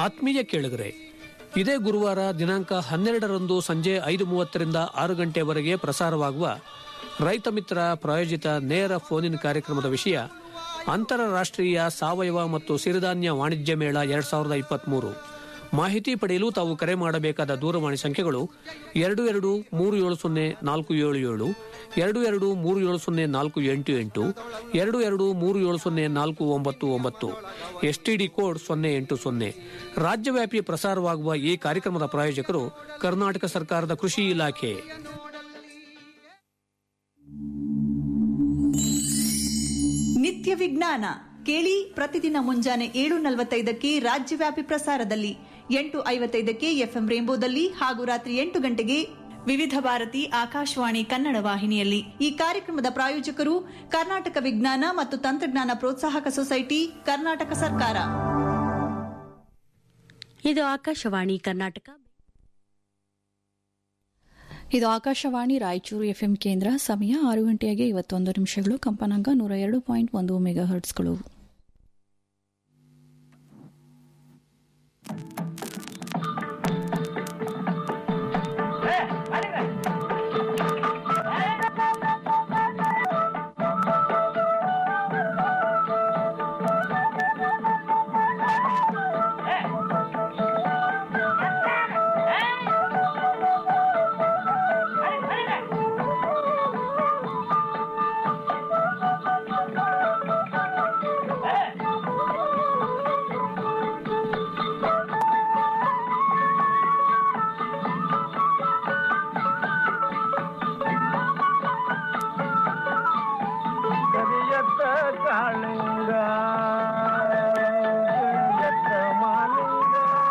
ಆತ್ಮೀಯ ಕೇಳುಗರೆ ಇದೇ ಗುರುವಾರ ದಿನಾಂಕ ಹನ್ನೆರಡರಂದು ಸಂಜೆ ಐದು ಮೂವತ್ತರಿಂದ ಆರು ಗಂಟೆವರೆಗೆ ಪ್ರಸಾರವಾಗುವ ರೈತ ಮಿತ್ರ ಪ್ರಾಯೋಜಿತ ನೇರ ಫೋನಿನ್ ಕಾರ್ಯಕ್ರಮದ ವಿಷಯ ಅಂತಾರಾಷ್ಟ್ರೀಯ ಸಾವಯವ ಮತ್ತು ಸಿರಿಧಾನ್ಯ ವಾಣಿಜ್ಯ ಮೇಳ ಎರಡ್ ಸಾವಿರದ ಇಪ್ಪತ್ಮೂರು ಮಾಹಿತಿ ಪಡೆಯಲು ತಾವು ಕರೆ ಮಾಡಬೇಕಾದ ದೂರವಾಣಿ ಸಂಖ್ಯೆಗಳು ಎರಡು ಎರಡು ಮೂರು ಏಳು ಸೊನ್ನೆ ನಾಲ್ಕು ಏಳು ಏಳು ಎರಡು ಎರಡು ಮೂರು ಏಳು ಸೊನ್ನೆ ನಾಲ್ಕು ಎಂಟು ಎಂಟು ಎರಡು ಎರಡು ಮೂರು ಏಳು ಸೊನ್ನೆ ನಾಲ್ಕು ಒಂಬತ್ತು ಒಂಬತ್ತು ಎಸ್ಟಿಡಿ ಕೋಡ್ ಸೊನ್ನೆ ಎಂಟು ಸೊನ್ನೆ ರಾಜ್ಯವ್ಯಾಪಿ ಪ್ರಸಾರವಾಗುವ ಈ ಕಾರ್ಯಕ್ರಮದ ಪ್ರಾಯೋಜಕರು ಕರ್ನಾಟಕ ಸರ್ಕಾರದ ಕೃಷಿ ಇಲಾಖೆ ನಿತ್ಯ ವಿಜ್ಞಾನ ಕೇಳಿ ಪ್ರತಿದಿನ ಮುಂಜಾನೆ ಏಳು ನಲವತ್ತೈದಕ್ಕೆ ರಾಜ್ಯವ್ಯಾಪಿ ಪ್ರಸಾರದಲ್ಲಿ ಎಂಟು ಐವತ್ತೈದಕ್ಕೆ ಎಫ್ಎಂ ರೇಂಬೋದಲ್ಲಿ ಹಾಗೂ ರಾತ್ರಿ ಎಂಟು ಗಂಟೆಗೆ ವಿವಿಧ ಭಾರತಿ ಆಕಾಶವಾಣಿ ಕನ್ನಡ ವಾಹಿನಿಯಲ್ಲಿ ಈ ಕಾರ್ಯಕ್ರಮದ ಪ್ರಾಯೋಜಕರು ಕರ್ನಾಟಕ ವಿಜ್ಞಾನ ಮತ್ತು ತಂತ್ರಜ್ಞಾನ ಪ್ರೋತ್ಸಾಹಕ ಸೊಸೈಟಿ ಕರ್ನಾಟಕ ಸರ್ಕಾರ ಇದು ಆಕಾಶವಾಣಿ ಕರ್ನಾಟಕ ಇದು ಆಕಾಶವಾಣಿ ರಾಯಚೂರು ಎಫ್ಎಂ ಕೇಂದ್ರ ಸಮಯ ಆರು ಗಂಟೆಯಾಗಿ ಇವತ್ತೊಂದು ನಿಮಿಷಗಳು ಕಂಪನಾಂಕ ನೂರ ಎರಡು ಪಾಯಿಂಟ್ ಒಂದು ಮೆಗಾ ಹರ್ಟ್ಸ್ಗಳು ಕರಿಯತ್ತ ಕಾಳಿಂಗ ಕರಿಯತ್ತ ಮಾಲಿಂಗ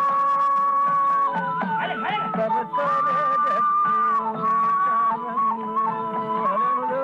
ಸರಸರ ಗಟ್ಟಿ ಕಾರಂಗು ಹರಳು.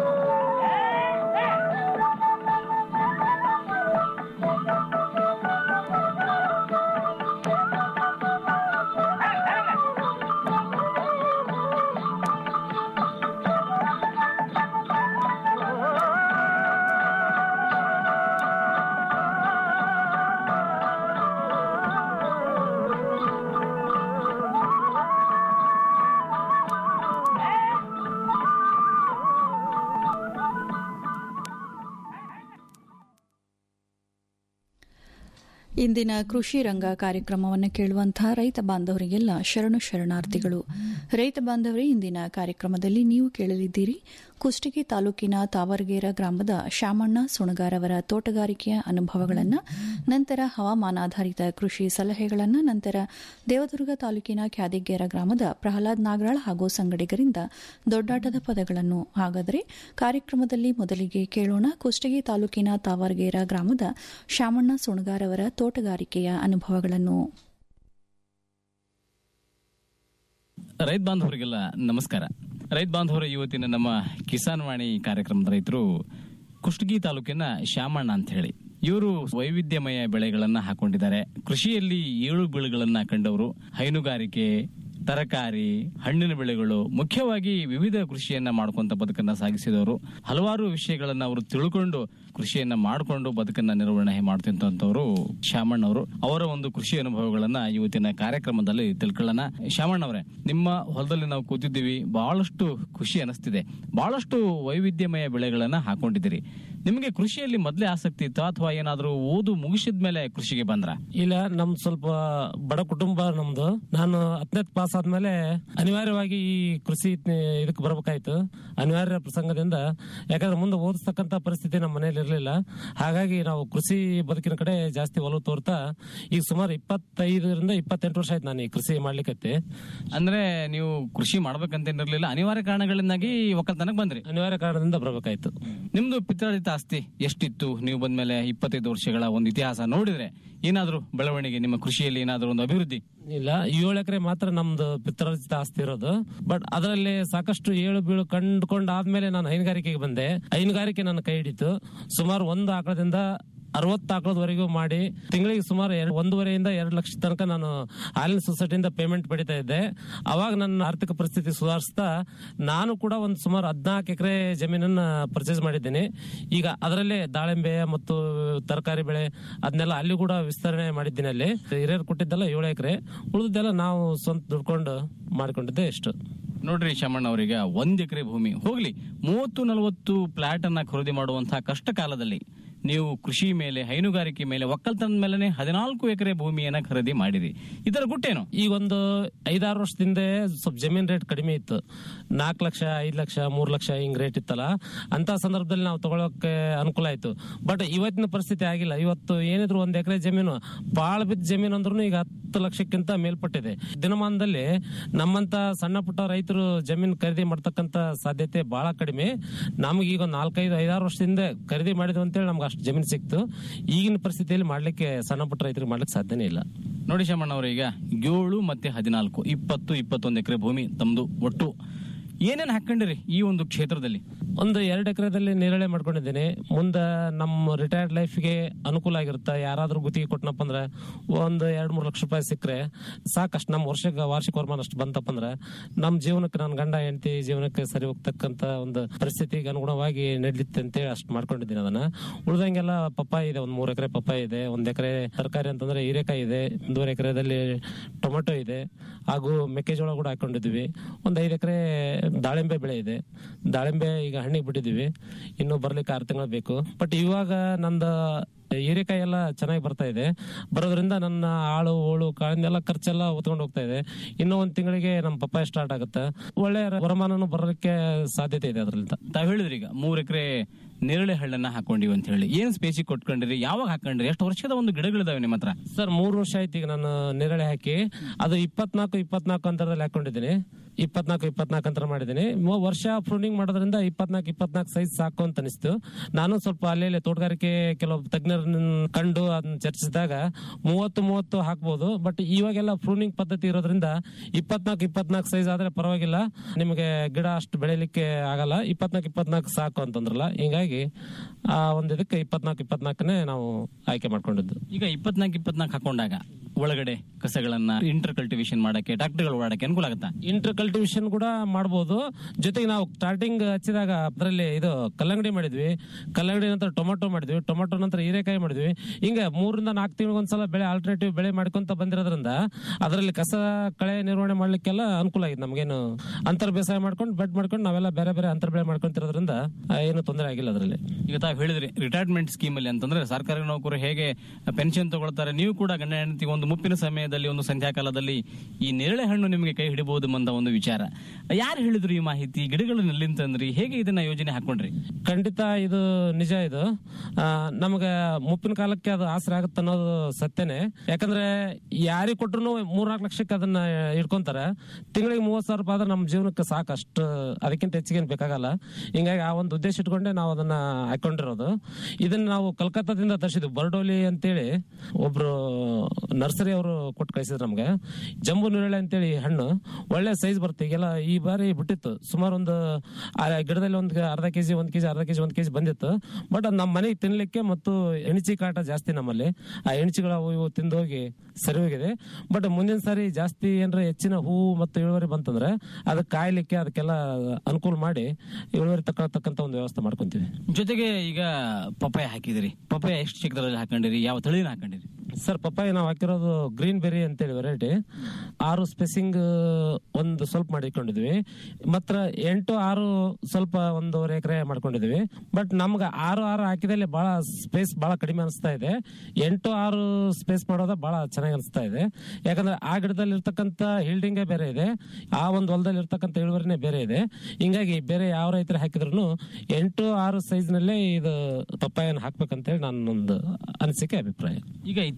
ಇಂದಿನ ಕೃಷಿ ರಂಗ ಕಾರ್ಯಕ್ರಮವನ್ನು ಕೇಳುವಂತಹ ರೈತ ಬಾಂಧವರಿಗೆಲ್ಲ ಶರಣು ಶರಣಾರ್ಥಿಗಳು ರೈತ ಬಾಂಧವರೇ ಇಂದಿನ ಕಾರ್ಯಕ್ರಮದಲ್ಲಿ ನೀವು ಕೇಳಲಿದ್ದೀರಿ ಕುಷ್ಟಗಿ ತಾಲೂಕಿನ ತಾವರಗೇರ ಗ್ರಾಮದ ಶಾಮಣ್ಣ ಸುಣಗಾರ್ ಅವರ ತೋಟಗಾರಿಕೆಯ ಅನುಭವಗಳನ್ನು ನಂತರ ಹವಾಮಾನಾಧಾರಿತ ಕೃಷಿ ಸಲಹೆಗಳನ್ನು ನಂತರ ದೇವದುರ್ಗ ತಾಲೂಕಿನ ಕ್ಯಾದಿಗೇರ ಗ್ರಾಮದ ಪ್ರಹ್ಲಾದ್ ನಾಗರಾಳ್ ಹಾಗೂ ಸಂಗಡಿಗರಿಂದ ದೊಡ್ಡಾಟದ ಪದಗಳನ್ನು ಹಾಗಾದರೆ ಕಾರ್ಯಕ್ರಮದಲ್ಲಿ ಮೊದಲಿಗೆ ಕೇಳೋಣ ಕುಷ್ಟಗಿ ತಾಲೂಕಿನ ತಾವರಗೇರ ಗ್ರಾಮದ ಶಾಮಣ್ಣ ಸುಣಗಾರ್ ಅವರ ತೋಟಗಾರಿಕೆಯ ಅನುಭವಗಳನ್ನು ರೈತ ಬಾಂಧವರಿಗೆಲ್ಲ ನಮಸ್ಕಾರ ರೈತ ಬಾಂಧವರು ಇವತ್ತಿನ ನಮ್ಮ ಕಿಸಾನ್ ವಾಣಿ ಕಾರ್ಯಕ್ರಮದ ರೈತರು ಕುಷ್ಟಗಿ ತಾಲೂಕಿನ ಶ್ಯಾಮಣ್ಣ ಅಂತ ಹೇಳಿ ಇವರು ವೈವಿಧ್ಯಮಯ ಬೆಳೆಗಳನ್ನ ಹಾಕೊಂಡಿದ್ದಾರೆ ಕೃಷಿಯಲ್ಲಿ ಏಳು ಬೆಳೆಗಳನ್ನ ಕಂಡವರು ಹೈನುಗಾರಿಕೆ ತರಕಾರಿ ಹಣ್ಣಿನ ಬೆಳೆಗಳು ಮುಖ್ಯವಾಗಿ ವಿವಿಧ ಕೃಷಿಯನ್ನ ಮಾಡ್ಕೊಂತ ಬದುಕನ್ನ ಸಾಗಿಸಿದವರು ಹಲವಾರು ವಿಷಯಗಳನ್ನ ಅವರು ತಿಳ್ಕೊಂಡು ಕೃಷಿಯನ್ನ ಮಾಡಿಕೊಂಡು ಬದುಕನ್ನ ನಿರ್ವಹಣೆ ಮಾಡ್ತಿಂತವರು ಶ್ಯಾಮಣ್ಣ ಅವರು ಅವರ ಒಂದು ಕೃಷಿ ಅನುಭವಗಳನ್ನ ಇವತ್ತಿನ ಕಾರ್ಯಕ್ರಮದಲ್ಲಿ ತಿಳ್ಕೊಳ್ಳೋಣ ಶ್ಯಾಮಣ್ಣ ಅವರೇ ನಿಮ್ಮ ಹೊಲದಲ್ಲಿ ನಾವು ಕೂತಿದ್ದೀವಿ ಬಹಳಷ್ಟು ಖುಷಿ ಅನಿಸ್ತಿದೆ ಬಹಳಷ್ಟು ವೈವಿಧ್ಯಮಯ ಬೆಳೆಗಳನ್ನ ಹಾಕೊಂಡಿದ್ದೀರಿ ನಿಮಗೆ ಕೃಷಿಯಲ್ಲಿ ಮೊದಲೇ ಆಸಕ್ತಿ ಇತ್ತು ಅಥವಾ ಏನಾದರೂ ಓದು ಮುಗಿಸಿದ ಮೇಲೆ ಕೃಷಿಗೆ ಬಂದ್ರ ಇಲ್ಲ ನಮ್ದು ಸ್ವಲ್ಪ ಬಡ ಕುಟುಂಬ ನಮ್ದು ನಾನು ಹತ್ತನೇ ಪಾಸ್ ಆದ್ಮೇಲೆ ಅನಿವಾರ್ಯವಾಗಿ ಈ ಕೃಷಿ ಇದಕ್ಕೆ ಬರ್ಬೇಕಾಯ್ತು ಅನಿವಾರ್ಯ ಪ್ರಸಂಗದಿಂದ ಯಾಕಂದ್ರೆ ಮುಂದೆ ಓದಿಸ್ತಕ್ಕಂತ ಪರಿಸ್ಥಿತಿ ನಮ್ಮ ಮನೇಲಿ ಇರಲಿಲ್ಲ ಹಾಗಾಗಿ ನಾವು ಕೃಷಿ ಬದುಕಿನ ಕಡೆ ಜಾಸ್ತಿ ಒಲವು ತೋರ್ತಾ ಈಗ ಸುಮಾರು ಇಪ್ಪತ್ತೈದರಿಂದ ಇಪ್ಪತ್ತೆಂಟು ವರ್ಷ ಆಯ್ತು ನಾನು ಈ ಕೃಷಿ ಮಾಡ್ಲಿಕ್ಕೆ ಅಂದ್ರೆ ನೀವು ಕೃಷಿ ಮಾಡ್ಬೇಕಂತ ಇರಲಿಲ್ಲ ಅನಿವಾರ್ಯ ಕಾರಣಗಳಿಂದಾಗಿ ಒಕ್ಕಲ್ತನಕ್ ಬಂದ್ರಿ ಅನಿವಾರ್ಯ ಕಾರಣದಿಂದ ಬರ್ಬೇಕಾಯ್ತು ನಿಮ್ದು ಪಿತ್ರಾರ್ಜಿತ ಆಸ್ತಿ ಎಷ್ಟಿತ್ತು ನೀವು ಬಂದ್ಮೇಲೆ ಇಪ್ಪತ್ತೈದು ವರ್ಷಗಳ ಒಂದು ಇತಿಹಾಸ ನೋಡಿದ್ರೆ ಏನಾದ್ರೂ ಬೆಳವಣಿಗೆ ನಿಮ್ಮ ಕೃಷಿಯಲ್ಲಿ ಏನಾದ್ರೂ ಒಂದು ಅಭಿವೃದ್ಧಿ ಇಲ್ಲ ಏಳು ಎಕರೆ ಮಾತ್ರ ನಮ್ದು ಪಿತ್ರಾರ್ಜಿತ ಆಸ್ತಿ ಇರೋದು ಬಟ್ ಅದರಲ್ಲಿ ಸಾಕಷ್ಟು ಏಳು ಬೀಳು ಕಂಡುಕೊಂಡ್ ಆದ್ಮೇಲೆ ನಾನು ಹೈನುಗಾರಿಕೆಗೆ ಬಂದೆ ಹೈನುಗಾರಿಕೆ ನನ್ನ ಕೈ ಹಿಡಿತು ಸುಮಾರು ಒಂದು ಆಕಳದಿಂದ ಅರವತ್ತು ಆಕಳದವರೆಗೂ ಮಾಡಿ ತಿಂಗಳಿಗೆ ಸುಮಾರು ಎರಡು ಒಂದೂವರೆಯಿಂದ ಎರಡು ಲಕ್ಷ ತನಕ ನಾನು ಹಾಲಿನ ಸೊಸೈಟಿಯಿಂದ ಪೇಮೆಂಟ್ ಪಡಿತಾ ಇದ್ದೆ ಅವಾಗ ನನ್ನ ಆರ್ಥಿಕ ಪರಿಸ್ಥಿತಿ ಸುಧಾರಿಸ್ತಾ ನಾನು ಕೂಡ ಒಂದು ಸುಮಾರು ಹದಿನಾಲ್ಕು ಎಕರೆ ಜಮೀನನ್ನ ಪರ್ಚೇಸ್ ಮಾಡಿದ್ದೀನಿ ಈಗ ಅದರಲ್ಲೇ ದಾಳಿಂಬೆ ಮತ್ತು ತರಕಾರಿ ಬೆಳೆ ಅದನ್ನೆಲ್ಲ ಅಲ್ಲಿ ಕೂಡ ವಿಸ್ತರಣೆ ಮಾಡಿದ್ದೀನಿ ಅಲ್ಲಿ ಹಿರಿಯರು ಕೊಟ್ಟಿದ್ದೆಲ್ಲ ಏಳು ಎಕರೆ ಉಳಿದೆಲ್ಲ ನಾವು ಸ್ವಂತ ದುಡ್ಕೊಂಡು ಮಾಡಿಕೊಂಡಿದ್ದೆ ಎಷ್ಟು ನೋಡ್ರಿ ಶಾಮಣ್ಣ ಅವರೀಗ ಒಂದ್ ಎಕರೆ ಭೂಮಿ ಹೋಗ್ಲಿ ಮೂವತ್ತು ನಲವತ್ತು ಫ್ಲಾಟ್ ಅನ್ನ ಖರೀದಿ ಮಾಡುವಂತಹ ಕಷ್ಟ ಕಾಲದಲ್ಲಿ ನೀವು ಕೃಷಿ ಮೇಲೆ ಹೈನುಗಾರಿಕೆ ಮೇಲೆ ಒಕ್ಕಲ್ತನದ ಮೇಲೆ ಹದಿನಾಲ್ಕು ಎಕರೆ ಭೂಮಿಯನ್ನ ಖರೀದಿ ಮಾಡಿರಿ ಇದರ ಗುಟ್ಟೇನು ಈಗ ಒಂದು ಐದಾರು ವರ್ಷದಿಂದ ಸ್ವಲ್ಪ ಜಮೀನ್ ರೇಟ್ ಕಡಿಮೆ ಇತ್ತು ನಾಲ್ಕು ಲಕ್ಷ ಐದು ಲಕ್ಷ ಮೂರು ಲಕ್ಷ ಹಿಂಗ್ ರೇಟ್ ಇತ್ತಲ್ಲ ಅಂತ ಸಂದರ್ಭದಲ್ಲಿ ನಾವು ತಗೊಳಕ್ಕೆ ಅನುಕೂಲ ಆಯ್ತು ಬಟ್ ಇವತ್ತಿನ ಪರಿಸ್ಥಿತಿ ಆಗಿಲ್ಲ ಇವತ್ತು ಏನಿದ್ರು ಒಂದ್ ಎಕರೆ ಜಮೀನು ಬಾಳ ಬಿದ್ದ ಜಮೀನು ಅಂದ್ರೂ ಈಗ ಹತ್ತು ಲಕ್ಷಕ್ಕಿಂತ ಮೇಲ್ಪಟ್ಟಿದೆ ದಿನಮಾನದಲ್ಲಿ ನಮ್ಮಂತ ಸಣ್ಣ ಪುಟ್ಟ ರೈತರು ಜಮೀನು ಖರೀದಿ ಮಾಡ್ತಕ್ಕಂತ ಸಾಧ್ಯತೆ ಬಹಳ ಕಡಿಮೆ ನಮ್ಗೆ ಈಗ ಒಂದ್ ನಾಲ್ಕೈದು ಐದಾರು ವರ್ಷದಿಂದ ಖರೀದಿ ಮಾಡಿದ್ವಿ ಅಂತೇಳಿ ನಮ್ಗೆ ಅಷ್ಟು ಜಮೀನು ಸಿಕ್ತು ಈಗಿನ ಪರಿಸ್ಥಿತಿಯಲ್ಲಿ ಮಾಡ್ಲಿಕ್ಕೆ ಸಣ್ಣ ಪುಟ್ಟ ರೈತರಿಗೆ ಮಾಡ್ಲಿಕ್ಕೆ ಸಾಧ್ಯನೇ ಇಲ್ಲ ನೋಡಿ ಶಾಮಣ್ಣ ಅವರು ಈಗ ಏಳು ಮತ್ತೆ ಹದಿನಾಲ್ಕು ಇಪ್ಪತ್ತು ಇಪ್ಪತ್ತೊಂದು ಎಕರೆ ಭೂಮಿ ತಮ್ದು ಒಟ್ಟು ಏನೇನ್ ಹಾಕೊಂಡಿರಿ ಈ ಒಂದು ಕ್ಷೇತ್ರದಲ್ಲಿ ಒಂದು ಎರಡು ಎಕರೆದಲ್ಲಿ ನೇರಳೆ ಮಾಡ್ಕೊಂಡಿದ್ದೀನಿ ಮುಂದೆ ನಮ್ಮ ರಿಟೈರ್ಡ್ ಲೈಫ್ಗೆ ಅನುಕೂಲ ಆಗಿರುತ್ತೆ ಯಾರಾದ್ರೂ ಗುತ್ತಿಗೆ ಕೊಟ್ಟನಪ್ಪ ಅಂದ್ರೆ ಒಂದು ಎರಡು ಮೂರು ಲಕ್ಷ ರೂಪಾಯಿ ಸಿಕ್ಕರೆ ಸಾಕಷ್ಟು ನಮ್ಮ ವರ್ಷಕ್ಕೆ ವಾರ್ಷಿಕ ವರಮಾನ ಅಷ್ಟು ಬಂತಪ್ಪ ಅಂದ್ರೆ ನಮ್ಮ ಜೀವನಕ್ಕೆ ನನ್ನ ಗಂಡ ಹೆಂಡತಿ ಜೀವನಕ್ಕೆ ಸರಿ ಹೋಗ್ತಕ್ಕಂತ ಒಂದು ಪರಿಸ್ಥಿತಿಗೆ ಅನುಗುಣವಾಗಿ ನಡೀಲಿತ್ತೆ ಅಂತೇಳಿ ಅಷ್ಟು ಮಾಡ್ಕೊಂಡಿದ್ದೀನಿ ಅದನ್ನ ಉಳ್ದಂಗೆಲ್ಲ ಪಪ್ಪಾಯಿ ಇದೆ ಒಂದು ಮೂರು ಎಕರೆ ಪಪ್ಪಾಯಿ ಇದೆ ಒಂದ್ ಎಕರೆ ತರಕಾರಿ ಅಂತಂದ್ರೆ ಹೀರೆಕಾಯಿ ಇದೆ ಒಂದೂವರೆ ಎಕರೆದಲ್ಲಿ ಟೊಮೆಟೊ ಇದೆ ಹಾಗೂ ಮೆಕ್ಕೆಜೋಳ ಕೂಡ ಹಾಕೊಂಡಿದ್ವಿ ಒಂದ್ ಐದು ಎಕರೆ ದಾಳಿಂಬೆ ಬೆಳೆ ಇದೆ ದಾಳಿಂಬೆ ಈಗ ಹಣ್ಣಿಗೆ ಬಿಟ್ಟಿದೀವಿ ಇನ್ನು ಬರ್ಲಿಕ್ಕೆ ಆರು ತಿಂಗಳು ಬೇಕು ಬಟ್ ಇವಾಗ ನಂದು ಹೀರೆಕಾಯಿ ಎಲ್ಲ ಚೆನ್ನಾಗಿ ಬರ್ತಾ ಇದೆ ಬರೋದ್ರಿಂದ ನನ್ನ ಆಳು ಓಳು ಕಾಳಿಂದೆಲ್ಲ ಖರ್ಚೆಲ್ಲ ಹೊತ್ಕೊಂಡು ಹೋಗ್ತಾ ಇದೆ ಇನ್ನೂ ಒಂದ್ ತಿಂಗಳಿಗೆ ನಮ್ಮ ಪಪ್ಪಾಯ ಸ್ಟಾರ್ಟ್ ಆಗುತ್ತೆ ಒಳ್ಳೆ ವರಮಾನನು ಬರೋದಕ್ಕೆ ಸಾಧ್ಯತೆ ಇದೆ ಅದರಿಂದ ತಾವ್ ಹೇಳಿದ್ರಿ ಈಗ ಮೂರ್ ಎಕರೆ ನೇರಳೆ ಹಳ್ಳನ್ನ ಹಾಕೊಂಡಿವಿ ಅಂತ ಹೇಳಿ ಏನ್ ಸ್ಪೇಸಿಗೆ ಕೊಟ್ಕೊಂಡಿರಿ ಯಾವಾಗ ಹಾಕೊಂಡ್ರಿ ಎಷ್ಟು ವರ್ಷದ ಒಂದು ಗಿಡಗಳಿದಾವೆ ನಿಮ್ಮ ಹತ್ರ ಸರ್ ಮೂರು ವರ್ಷ ಆಯ್ತು ಈಗ ನಾನು ನೇರಳೆ ಹಾಕಿ ಅದು ಇಪ್ಪತ್ನಾಲ್ಕು ಇಪ್ಪತ್ನಾಲ್ಕು ಅಂತರದಲ್ಲಿ ಹಾಕೊಂಡಿದ್ದೀನಿ ಇಪ್ಪತ್ನಾಲ್ಕು ಇಪ್ಪತ್ನಾಲ್ಕು ಅಂತರ ಮಾಡಿದ್ದೀನಿ ಮೂ- ವರ್ಷ ಪ್ರೂನಿಂಗ್ ಮಾಡೋದ್ರಿಂದ ಇಪ್ಪತ್ನಾಲ್ಕು ಇಪ್ಪತ್ನಾಲ್ಕು ಸೈಜ್ ಸಾಕು ಅಂತ ಅನಿಸ್ತು ನಾನು ಸ್ವಲ್ಪ ಅಲ್ಲೇ ತೋಟಗಾರಿಕೆ ಕೆಲವು ತಜ್ಞರನ್ನ ಕಂಡು ಅದನ್ನ ಚರ್ಚಿಸಿದಾಗ ಮೂವತ್ತು ಮೂವತ್ತು ಹಾಕ್ಬೋದು ಬಟ್ ಇವಾಗೆಲ್ಲ ಪ್ರೂನಿಂಗ್ ಪದ್ಧತಿ ಇರೋದ್ರಿಂದ ಇಪ್ಪತ್ನಾಲ್ಕು ಇಪ್ಪತ್ನಾಲ್ಕು ಸೈಜ್ ಆದ್ರೆ ಪರವಾಗಿಲ್ಲ ನಿಮಗೆ ಗಿಡ ಅಷ್ಟು ಬೆಳಿಲಿಕ್ಕೆ ಆಗಲ್ಲ ಇಪ್ಪತ್ನಾಲ್ಕು ಇಪ್ಪತ್ನಾಲ್ಕು ಸಾಕು ಅಂತಂದ್ರಲ್ಲ ಹಿಂಗಾಗಿ ಆ ಒಂದು ಇದಕ್ಕೆ ಇಪ್ಪತ್ನಾಲ್ಕು ಇಪ್ಪತ್ನಾಲ್ಕನೇ ನಾವು ಆಯ್ಕೆ ಮಾಡ್ಕೊಂಡಿದ್ದು ಈಗ ಇಪ್ಪತ್ನಾಲ್ಕು ಇಪ್ಪತ್ನಾಲ್ಕು ಹಾಕೊಂಡಾಗ ಒಳಗಡೆ ಕಸಗಳನ್ನ ಇಂಟರ್ ಕಲ್ಟಿವೇಶನ್ ಮಾಡಕ್ಕೆ ಟ್ರಾಕ್ಟರ್ಗಳು ಓಡಾಡಕ್ಕೆ ಅನುಕೂಲ ಆಗುತ್ತಾ ಇಂಟರ್ ಕಲ್ಟಿವೇಶನ್ ಕೂಡ ಮಾಡಬಹುದು ಜೊತೆಗೆ ನಾವು ಸ್ಟಾರ್ಟಿಂಗ್ ಹಚ್ಚಿದಾಗ ಅದರಲ್ಲಿ ಇದು ಕಲ್ಲಂಗಡಿ ಮಾಡಿದ್ವಿ ಕಲ್ಲಂಗಡಿ ನಂತರ ಟೊಮೆಟೊ ಮಾಡಿದ್ವಿ ಟೊಮೆಟೊ ನಂತರ ಹೀರೆಕಾಯಿ ಮಾಡಿದ್ವಿ ಹಿಂಗೆ ಮೂರರಿಂದ ನಾಲ್ಕು ತಿಂಗಳಿಗೊಂದ್ಸಲ ಬೆಳೆ ಆಲ್ಟರ್ನೇಟಿವ್ ಬೆಳೆ ಮಾಡ್ಕೊಂತ ಬಂದಿರೋದ್ರಿಂದ ಅದರಲ್ಲಿ ಕಸ ಕಳೆ ನಿರ್ವಹಣೆ ಮಾಡ್ಲಿಕ್ಕೆಲ್ಲ ಅನುಕೂಲ ಆಗಿದೆ ನಮಗೇನು ಅಂತರ್ ಬೇಸಾಯ ಮಾಡ್ಕೊಂಡು ಬೆಡ್ ಮಾಡ್ಕೊಂಡು ನಾವೆಲ್ಲ ಬೇರೆ ಬೇರೆ ಅಂತರ್ ಬೆಳೆ ಮಾಡ್ಕೊಂತಿರೋದ್ರಿಂದ ಆ, ಏನು ತೊಂದರೆ ಆಗಿಲ್ಲ ಅದರಲ್ಲಿ ಈಗ ತಾವು ಹೇಳಿದ್ರಿ ರಿಟೈರ್ಮೆಂಟ್ ಸ್ಕೀಮ್ ಅಲ್ಲಿ ಅಂತಂದ್ರೆ ಸರ್ಕಾರಿ ನೌಕರು ಹೇಗೆ ಪೆನ್ಷನ್ ತಗೊಳ್ತಾರೆ ನೀವು ಕೂಡ ಗಂಡ ಹೆಂಡತಿ ಒಂದು ಮುಪ್ಪಿನ ಸಮಯದಲ್ಲಿ ಒಂದು ಸಂಧ್ಯಾಕಾಲದಲ್ಲಿ ಈ ನೇರಳೆ ಹಣ್ಣು ನಿಮಗೆ ಕೈ ಹಿಡಿಬಹುದು ಅಂತ ಒಂದು ವಿಚಾರ ಯಾರು ಹೇಳಿದ್ರು ಈ ಮಾಹಿತಿ ಗಿಡಗಳನ್ನ ಎಲ್ಲಿಂತಂದ್ರಿ ಹೇಗೆ ಇದನ್ನ ಯೋಜನೆ ಹಾಕೊಂಡ್ರಿ ಖಂಡಿತ ಇದು ನಿಜ ಇದು ಆ, ನಮಗೆ ಮುಪ್ಪಿನ ಕಾಲಕ್ಕೆ ಅದು ಆಸರೆ ಆಗುತ್ತೆ ಅನ್ನೋದು ಸತ್ಯನೇ ಯಾಕಂದ್ರೆ ಯಾರಿಗೆ ಕೊಟ್ರು ಮೂರ್ನಾಲ್ಕು ಲಕ್ಷಕ್ಕೆ ಅದನ್ನ ಇಟ್ಕೊಂತಾರೆ ತಿಂಗಳಿಗೆ ಮೂವತ್ ಸಾವಿರ ರೂಪಾಯಿ ಆದ್ರೆ ನಮ್ಮ ಜೀವನಕ್ಕೆ ಸಾಕಷ್ಟು ಅದಕ್ಕಿಂತ ಹೆಚ್ಚಿಗೆ ಏನ್ ಬೇಕಾಗಲ್ಲ ಹಿಂಗಾಗಿ ಆ ಒಂದು ಉದ್ದೇಶ ಇಟ್ಕೊಂಡೆ ನಾವು ಅದನ್ನ ಹಾಕೊಂಡಿರೋದು ಇದನ್ನ ನಾವು ಕಲ್ಕತ್ತಾದಿಂದ ತರಿಸಿದ್ವಿ ಬರ್ಡೋಲಿ ಅಂತೇಳಿ ಒಬ್ರು ನರ್ಸರಿ ಅವರು ಕೊಟ್ಟು ಕಳಿಸಿದ್ರು ನಮ್ಗೆ ಜಂಬು ನೇರಳೆ ಅಂತೇಳಿ ಹಣ್ಣು ಒಳ್ಳೆ ಸೈಜ್ ಬರುತ್ತೆ ಈಗೆಲ್ಲ ಈ ಬಾರಿ ಬಿಟ್ಟಿತ್ತು ಸುಮಾರು ಒಂದು ಆ ಗಿಡದಲ್ಲಿ ಒಂದು ಅರ್ಧ ಕೆಜಿ ಒಂದ್ ಕೆಜಿ ಅರ್ಧ ಕೆಜಿ ಒಂದ್ ಕೆಜಿ ಬಂದಿತ್ತು ಬಟ್ ಅದು ನಮ್ಮ ಮನೆಗೆ ತಿನ್ಲಿಕ್ಕೆ ಮತ್ತು ಎಣಚಿ ಕಾಟ ಜಾಸ್ತಿ ನಮ್ಮಲ್ಲಿ ಆ ಎಣಚಿಗಳು ಅವು ಇವು ತಿಂದು ಹೋಗಿ ಸರಿ ಹೋಗಿದೆ ಬಟ್ ಮುಂದಿನ ಸಾರಿ ಜಾಸ್ತಿ ಏನಾರ ಹೆಚ್ಚಿನ ಹೂವು ಮತ್ತು ಇಳುವರಿ ಬಂತಂದ್ರೆ ಅದಕ್ಕೆ ಕಾಯ್ಲಿಕ್ಕೆ ಅದಕ್ಕೆಲ್ಲ ಅನುಕೂಲ ಮಾಡಿ ಇಳುವರಿ ತಗೊಳ್ತಕ್ಕಂತ ಒಂದು ವ್ಯವಸ್ಥೆ ಮಾಡ್ಕೊಂತೀವಿ ಜೊತೆಗೆ ಈಗ ಪಪ್ಪಾಯ ಹಾಕಿದಿರಿ ಪಪ್ಪಾಯ ಎಷ್ಟು ಚಿಕ್ಕದ್ರಲ್ಲಿ ಹಾಕೊಂಡಿರಿ ಯಾವ ತಳಿನ ಹಾಕೊಂಡಿರಿ ಸರ್ ಪಪ್ಪಾಯಿ ನಾವು ಹಾಕಿರೋದು ಗ್ರೀನ್ ಬೆರಿ ಅಂತೇಳಿ ವೆರೈಟಿ ಆರು ಸ್ಪೇಸಿಂಗ್ ಒಂದು ಸ್ವಲ್ಪ ಮಾಡಿಕೊಂಡಿದ್ವಿ ಮಾತ್ರ ಎಂಟು ಆರು ಸ್ವಲ್ಪ ಒಂದೂವರೆ ಎಕರೆ ಮಾಡ್ಕೊಂಡಿದ್ವಿ ಬಟ್ ನಮ್ಗೆ ಆರು ಆರು ಹಾಕಿದಲ್ಲಿ ಬಹಳ ಸ್ಪೇಸ್ ಬಹಳ ಕಡಿಮೆ ಅನಿಸ್ತಾ ಇದೆ ಎಂಟು ಆರು ಸ್ಪೇಸ್ ಮಾಡೋದ ಬಹಳ ಚೆನ್ನಾಗಿ ಅನಿಸ್ತಾ ಇದೆ ಯಾಕಂದ್ರೆ ಆ ಗಿಡದಲ್ಲಿ ಇರ್ತಕ್ಕಂಥ ಹಿಲ್ಡಿಂಗೇ ಬೇರೆ ಇದೆ ಆ ಒಂದು ಹೊಲದಲ್ಲಿ ಇರ್ತಕ್ಕಂಥ ಇಳುವರಿನೇ ಬೇರೆ ಇದೆ ಹಿಂಗಾಗಿ ಬೇರೆ ಯಾವ ರೈತರು ಹಾಕಿದ್ರು ಎಂಟು ಆರು ಸೈಜ್ ನಲ್ಲೇ ಇದು ಪಪ್ಪಾಯನ ಹಾಕ್ಬೇಕಂತೇಳಿ ನನ್ನೊಂದು ಅನಿಸಿಕೆ ಅಭಿಪ್ರಾಯ ಈಗ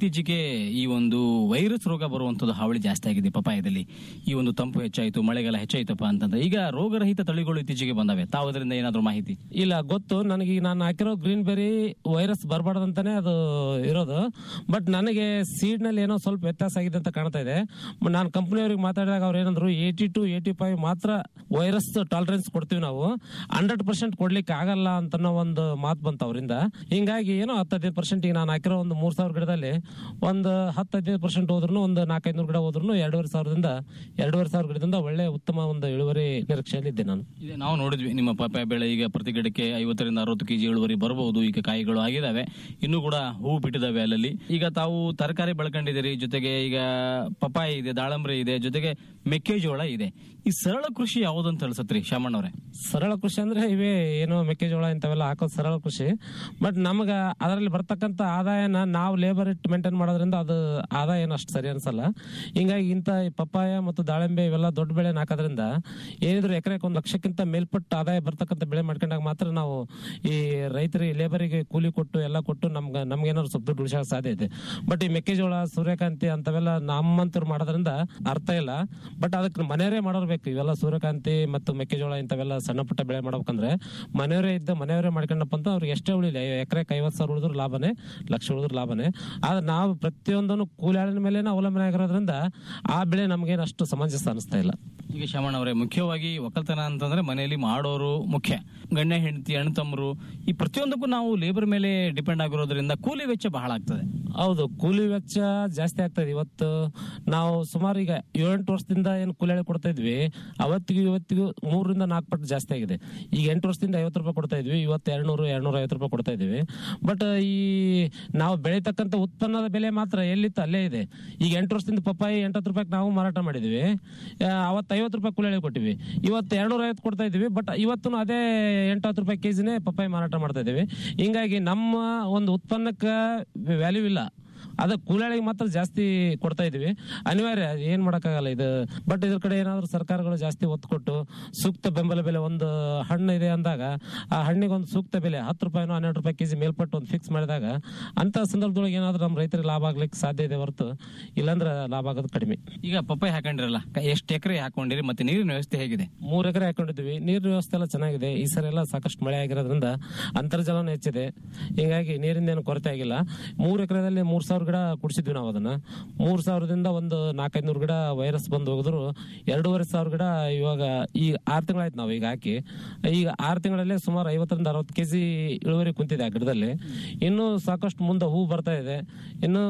ಇತ್ತೀಚೆಗೆ ಈ ಒಂದು ವೈರಸ್ ರೋಗ ಬರುವಂತದ್ದು ಹಾವಳಿ ಜಾಸ್ತಿ ಆಗಿದೆ ಪಪಾಯದಲ್ಲಿ ಈ ಒಂದು ತಂಪು ಹೆಚ್ಚಾಯಿತು ಮಳೆಗಾಲ ಹೆಚ್ಚಾಯ್ತಪ್ಪ ಅಂತಂದ್ರೆ ಈಗ ರೋಗರಹಿತ ತಳಿಗಳು ಇತ್ತೀಚೆಗೆ ಬಂದವೆ ತಾವು ಅದರಿಂದ ಏನಾದರೂ ಮಾಹಿತಿ ಇಲ್ಲ ಗೊತ್ತು ನನಗೆ ಈಗ ನಾನು ಹಾಕಿರೋ ಗ್ರೀನ್ ಬೆರಿ ವೈರಸ್ ಬರಬಾರ್ದಂತಾನೆ ಅದು ಇರೋದು ಬಟ್ ನನಗೆ ಸೀಡ್ ನಲ್ಲಿ ಏನೋ ಸ್ವಲ್ಪ ವ್ಯತ್ಯಾಸ ಆಗಿದೆ ಅಂತ ಕಾಣ್ತಾ ಇದೆ ಮ- ನಾನು ಕಂಪನಿಯವ್ರಿಗೆ ಮಾತಾಡಿದಾಗ ಅವ್ರು ಏನಂದ್ರು ಏಯ್ಟಿ ಟು ಏಯ್ಟಿ ಫೈವ್ ಮಾತ್ರ ವೈರಸ್ ಟಾಲರೆನ್ಸ್ ಕೊಡ್ತೀವಿ ನಾವು ಹಂಡ್ರೆಡ್ ಪರ್ಸೆಂಟ್ ಕೊಡ್ಲಿಕ್ಕೆ ಆಗಲ್ಲ ಅಂತ ಒಂದು ಮಾತು ಬಂತು ಅವರಿಂದ ಹಿಂಗಾಗಿ ಏನೋ ಹತ್ತು ಹದಿನೈದು ಪರ್ಸೆಂಟ್ ಈಗ ನಾನು ಹಾಕಿರೋ ಒಂದು ಮೂರ್ ಸಾವಿರ ಗಿಡದಲ್ಲಿ ಒಂದು ಹತ್ತು ಹದಿನೈದು ಪರ್ಸೆಂಟ್ ಹೋದ್ರು ಒಂದು ನಾಲ್ಕೈನೂರು ಗಿಡ ಹೋದ್ರು ಎರಡೂವರೆ ಸಾವಿರದಿಂದ ಎರಡೂವರೆ ಸಾವಿರ ಗಿಡದಿಂದ ಒಳ್ಳೆ ಉತ್ತಮ ಒಂದು ಇಳುವರಿ ನಿರೀಕ್ಷೆಯಲ್ಲಿ ಇದ್ದೆ ನಾನು ಇದೆ ನಾವು ನೋಡಿದ್ವಿ ನಿಮ್ಮ ಪಪ್ಪಾಯ ಬೆಳೆ ಈಗ ಪ್ರತಿ ಗಿಡಕ್ಕೆ ಐವತ್ತರಿಂದ ಅರವತ್ತು ಕೆಜಿ ಇಳುವರಿ ಬರಬಹುದು ಈಗ ಕಾಯಿಗಳು ಆಗಿದಾವೆ ಇನ್ನು ಕೂಡ ಹೂವು ಬಿಟ್ಟಿದಾವೆ ಅಲ್ಲಲ್ಲಿ ಈಗ ತಾವು ತರಕಾರಿ ಬೆಳ್ಕೊಂಡಿದ್ದೀರಿ ಜೊತೆಗೆ ಈಗ ಪಪ್ಪಾಯ ಇದೆ ದಾಳಂಬ್ರಿ ಇದೆ ಜೊತೆಗೆ ಮೆಕ್ಕೆಜೋಳ ಇದೆ ಈ ಸರಳ ಕೃಷಿ ಯಾವುದಂತ ಅನ್ಸತ್ರಿ ಶಾಮಣ್ಣವ್ರೆ ಸರಳ ಕೃಷಿ ಅಂದ್ರೆ ಇವೇ ಏನೋ ಮೆಕ್ಕೆಜೋಳ ಇಂಥವೆಲ್ಲ ಹಾಕೋದು ಸರಳ ಕೃಷಿ ಬಟ್ ನಮಗ ಅದರಲ್ಲಿ ಬರ್ತಕ್ಕಂಥ ಆದಾಯನ ನಾವು ಲೇಬರ್ ಇಟ್ಟು ಮೇಂಟೈನ್ ಮಾಡೋದ್ರಿಂದ ಅದು ಆದಾಯ ಏನು ಅಷ್ಟು ಸರಿ ಅನ್ಸಲ್ಲ ಹಿಂಗಾಗಿ ಇಂಥ ಈ ಪಪ್ಪಾಯ ಮತ್ತು ದಾಳಿಂಬೆ ಇವೆಲ್ಲ ದೊಡ್ಡ ಬೆಳೆ ಹಾಕೋದ್ರಿಂದ ಏನಿದ್ರು ಎಕರೆಗೆ ಒಂದು ಲಕ್ಷಕ್ಕಿಂತ ಮೇಲ್ಪಟ್ಟು ಆದಾಯ ಬರ್ತಕ್ಕಂಥ ಬೆಳೆ ಮಾಡ್ಕೊಂಡಾಗ ಮಾತ್ರ ನಾವು ಈ ರೈತರಿಗೆ ಲೇಬರಿಗೆ ಕೂಲಿ ಕೊಟ್ಟು ಎಲ್ಲ ಕೊಟ್ಟು ನಮ್ಗೆ ನಮ್ಗೇನಾದ್ರು ಸ್ವಲ್ಪ ದುಡ್ಡು ಉಳಿಸೋ ಸಾಧ್ಯ ಇದೆ ಬಟ್ ಈ ಮೆಕ್ಕೆಜೋಳ ಸೂರ್ಯಕಾಂತಿ ಅಂತವೆಲ್ಲ ನಮ್ಮಂತವ್ರು ಮಾಡೋದ್ರಿಂದ ಅರ್ಥ ಇಲ್ಲ ಬಟ್ ಅದಕ್ಕೆ ಮನೆಯವರೇ ಮಾಡೋರ್ಬೇಕು ಇವೆಲ್ಲ ಸೂರ್ಯಕಾಂತಿ ಮತ್ತು ಮೆಕ್ಕೆಜೋಳ ಇಂಥವೆಲ್ಲ ಸಣ್ಣ ಪುಟ್ಟ ಬೆಳೆ ಮಾಡ್ಬೇಕಂದ್ರೆ ಮನೆಯವರೇ ಇದ್ದ ಮನೆಯವರೇ ಮಾಡ್ಕೊಂಡಪ್ಪ ಅಂತ ಅವ್ರಿಗೆ ಎಷ್ಟೇ ಉಳಿಲಿ ಎಕರೆಗೆ ಐವತ್ತು ಸಾವಿರ ಉಳಿದ್ರು ಲಾಭನೇ ಲಕ್ಷ ಉಳಿದ್ರು ಲಾಭನೇ ಆದ್ರೆ ನಾವು ಪ್ರತಿಯೊಂದನ್ನು ಕೂಲಿಯಾಳಿನ ಮೇಲೆ ಅವಲಂಬನೆ ಆಗಿರೋದ್ರಿಂದ ಆ ಬೆಳೆ ನಮ್ಗೇನು ಅಷ್ಟು ಸಮಂಜಸ ಅನಿಸ್ತಾ ಇಲ್ಲ ಈಗ ಶಾಮಣ್ಣವ್ರೆ ಮುಖ್ಯವಾಗಿ ಒಕ್ಕಲ್ತನ ಅಂತಂದ್ರೆ ಮನೆಯಲ್ಲಿ ಮಾಡೋರು ಮುಖ್ಯ ಗಂಡ ಹೆಂಡತಿ ಅಣ್ಣ ತಮ್ಮರು ಈ ಪ್ರತಿಯೊಂದಕ್ಕೂ ನಾವು ಲೇಬರ್ ಮೇಲೆ ಡಿಪೆಂಡ್ ಆಗಿರೋದ್ರಿಂದ ಕೂಲಿ ವೆಚ್ಚ ಬಹಳ ಆಗ್ತದೆ ಹೌದು ಕೂಲಿ ವೆಚ್ಚ ಜಾಸ್ತಿ ಆಗ್ತದೆ ಇವತ್ತು ನಾವು ಸುಮಾರು ಈಗ ಏಳೆಂಟು ವರ್ಷದಿಂದ ಏನು ಕೂಲಿ ಆಳಿ ಕೊಡ್ತಾ ಇದ್ವಿ ಅವತ್ತಿಗೂ ಇವತ್ತಿಗೂ ಮೂರರಿಂದ ನಾಲ್ಕು ಪಟ್ಟು ಜಾಸ್ತಿ ಆಗಿದೆ ಈಗ ಎಂಟು ವರ್ಷದಿಂದ ಐವತ್ತು ರೂಪಾಯಿ ಕೊಡ್ತಾ ಇದ್ವಿ ಇವತ್ತು ಎರಡ್ನೂರು ಎರಡ್ನೂರ ಐವತ್ತು ರೂಪಾಯಿ ಕೊಡ್ತಾ ಇದೀವಿ ಬಟ್ ಈ ನಾವು ಬೆಳೀತಕ್ಕಂಥ ಉತ್ಪನ್ನದ ಬೆಲೆ ಮಾತ್ರ ಎಲ್ಲಿತ್ತು ಅಲ್ಲೇ ಇದೆ ಈಗ ಎಂಟು ವರ್ಷದಿಂದ ಪಪ್ಪಾಯಿ ಎಂಟತ್ತು ರೂಪಾಯಿಗೆ ನಾವು ಮಾರಾಟ ಮಾಡಿದ್ವಿ ಅವತ್ತು ಐವತ್ತು ರೂಪಾಯಿ ಕೂಲಿ ಆಳಿ ಕೊಟ್ಟಿವಿ ಇವತ್ತು ಎರಡ್ನೂರ ಐವತ್ತು ಕೊಡ್ತಾ ಇದೀವಿ ಬಟ್ ಇವತ್ತು ಅದೇ ಎಂಟು ಹತ್ತು ರೂಪಾಯಿ ಕೆಜಿನೇ ಪಪ್ಪಾಯಿ ಮಾರಾಟ ಮಾಡ್ತಾ ಇದೀವಿ ಹಿಂಗಾಗಿ ನಮ್ಮ ಒಂದು ಉತ್ಪನ್ನಕ್ಕೆ ವ್ಯಾಲ್ಯೂ ಇಲ್ಲ ಅದ ಕೂಲಿಗಳಿಗೆ ಮಾತ್ರ ಜಾಸ್ತಿ ಕೊಡ್ತಾ ಇದೀವಿ ಅನಿವಾರ್ಯ ಏನ್ ಮಾಡಕ್ಕಾಗಲ್ಲ ಇದು ಬಟ್ ಇದ್ರ ಕಡೆ ಏನಾದ್ರು ಸರ್ಕಾರಗಳು ಜಾಸ್ತಿ ಒತ್ತು ಕೊಟ್ಟು ಸೂಕ್ತ ಬೆಂಬಲ ಬೆಲೆ ಒಂದು ಹಣ್ಣು ಇದೆ ಅಂದಾಗ ಆ ಹಣ್ಣಿಗೆ ಒಂದು ಸೂಕ್ತ ಬೆಲೆ ಹತ್ತು ರೂಪಾಯಿನೋ ಹನ್ನೆರಡು ರೂಪಾಯಿ ಕೆಜಿ ಮೇಲ್ಪಟ್ಟು ಒಂದು ಫಿಕ್ಸ್ ಮಾಡಿದಾಗ ಅಂತ ಸಂದರ್ಭದೊಳಗೆ ಏನಾದ್ರು ನಮ್ಮ ರೈತರಿಗೆ ಲಾಭ ಆಗ್ಲಿಕ್ಕೆ ಸಾಧ್ಯ ಇದೆ ಹೊರತು ಇಲ್ಲಾಂದ್ರೆ ಲಾಭ ಆಗೋದು ಕಡಿಮೆ ಈಗ ಪಪ್ಪಾಯ ಹಾಕೊಂಡಿರಲ್ಲ ಎಷ್ಟು ಎಕರೆ ಹಾಕೊಂಡಿರಿ ಮತ್ತೆ ನೀರಿನ ವ್ಯವಸ್ಥೆ ಹೇಗಿದೆ ಮೂರ್ ಎಕರೆ ಹಾಕೊಂಡಿದ್ವಿ ನೀರಿನ ವ್ಯವಸ್ಥೆ ಎಲ್ಲ ಚೆನ್ನಾಗಿದೆ ಈ ಸರಿ ಎಲ್ಲ ಸಾಕಷ್ಟು ಮಳೆ ಆಗಿರೋದ್ರಿಂದ ಅಂತರ್ಜಲನೂ ಹೆಚ್ಚಿದೆ ಹಿಂಗಾಗಿ ನೀರಿಂದ ಏನು ಕೊರತೆ ಆಗಿಲ್ಲ ಮೂರ್ ಎಕರೆದಲ್ಲಿ ಮೂರ್ ಸಾವಿರ ಗಿಡ ಕುಡಿಸಿದ್ವಿ ನಾವು ಅದನ್ನ ಮೂರ್ ಸಾವಿರದಿಂದ ಒಂದು ನಾಲ್ಕೈನೂರು ಗಿಡ ವೈರಸ್ ಬಂದು ಹೋಗಿದ್ರು ಎರಡೂವರೆ ಸಾವಿರ ಗಿಡ ಇವಾಗ ಈ ಆರು ತಿಂಗಳಾಯ್ತು ನಾವು ಈಗ ಹಾಕಿ ಈಗ ಆರು ತಿಂಗಳಲ್ಲೇ ಸುಮಾರು ಐವತ್ತರಿಂದ ಅರವತ್ತು ಕೆಜಿ ಇಳುವರಿ ಕುಂತಿದೆ ಆ ಗಿಡದಲ್ಲಿ ಇನ್ನೂ ಸಾಕಷ್ಟು ಮುಂದೆ ಹೂ ಬರ್ತಾ ಇದೆ ಇನ್ನು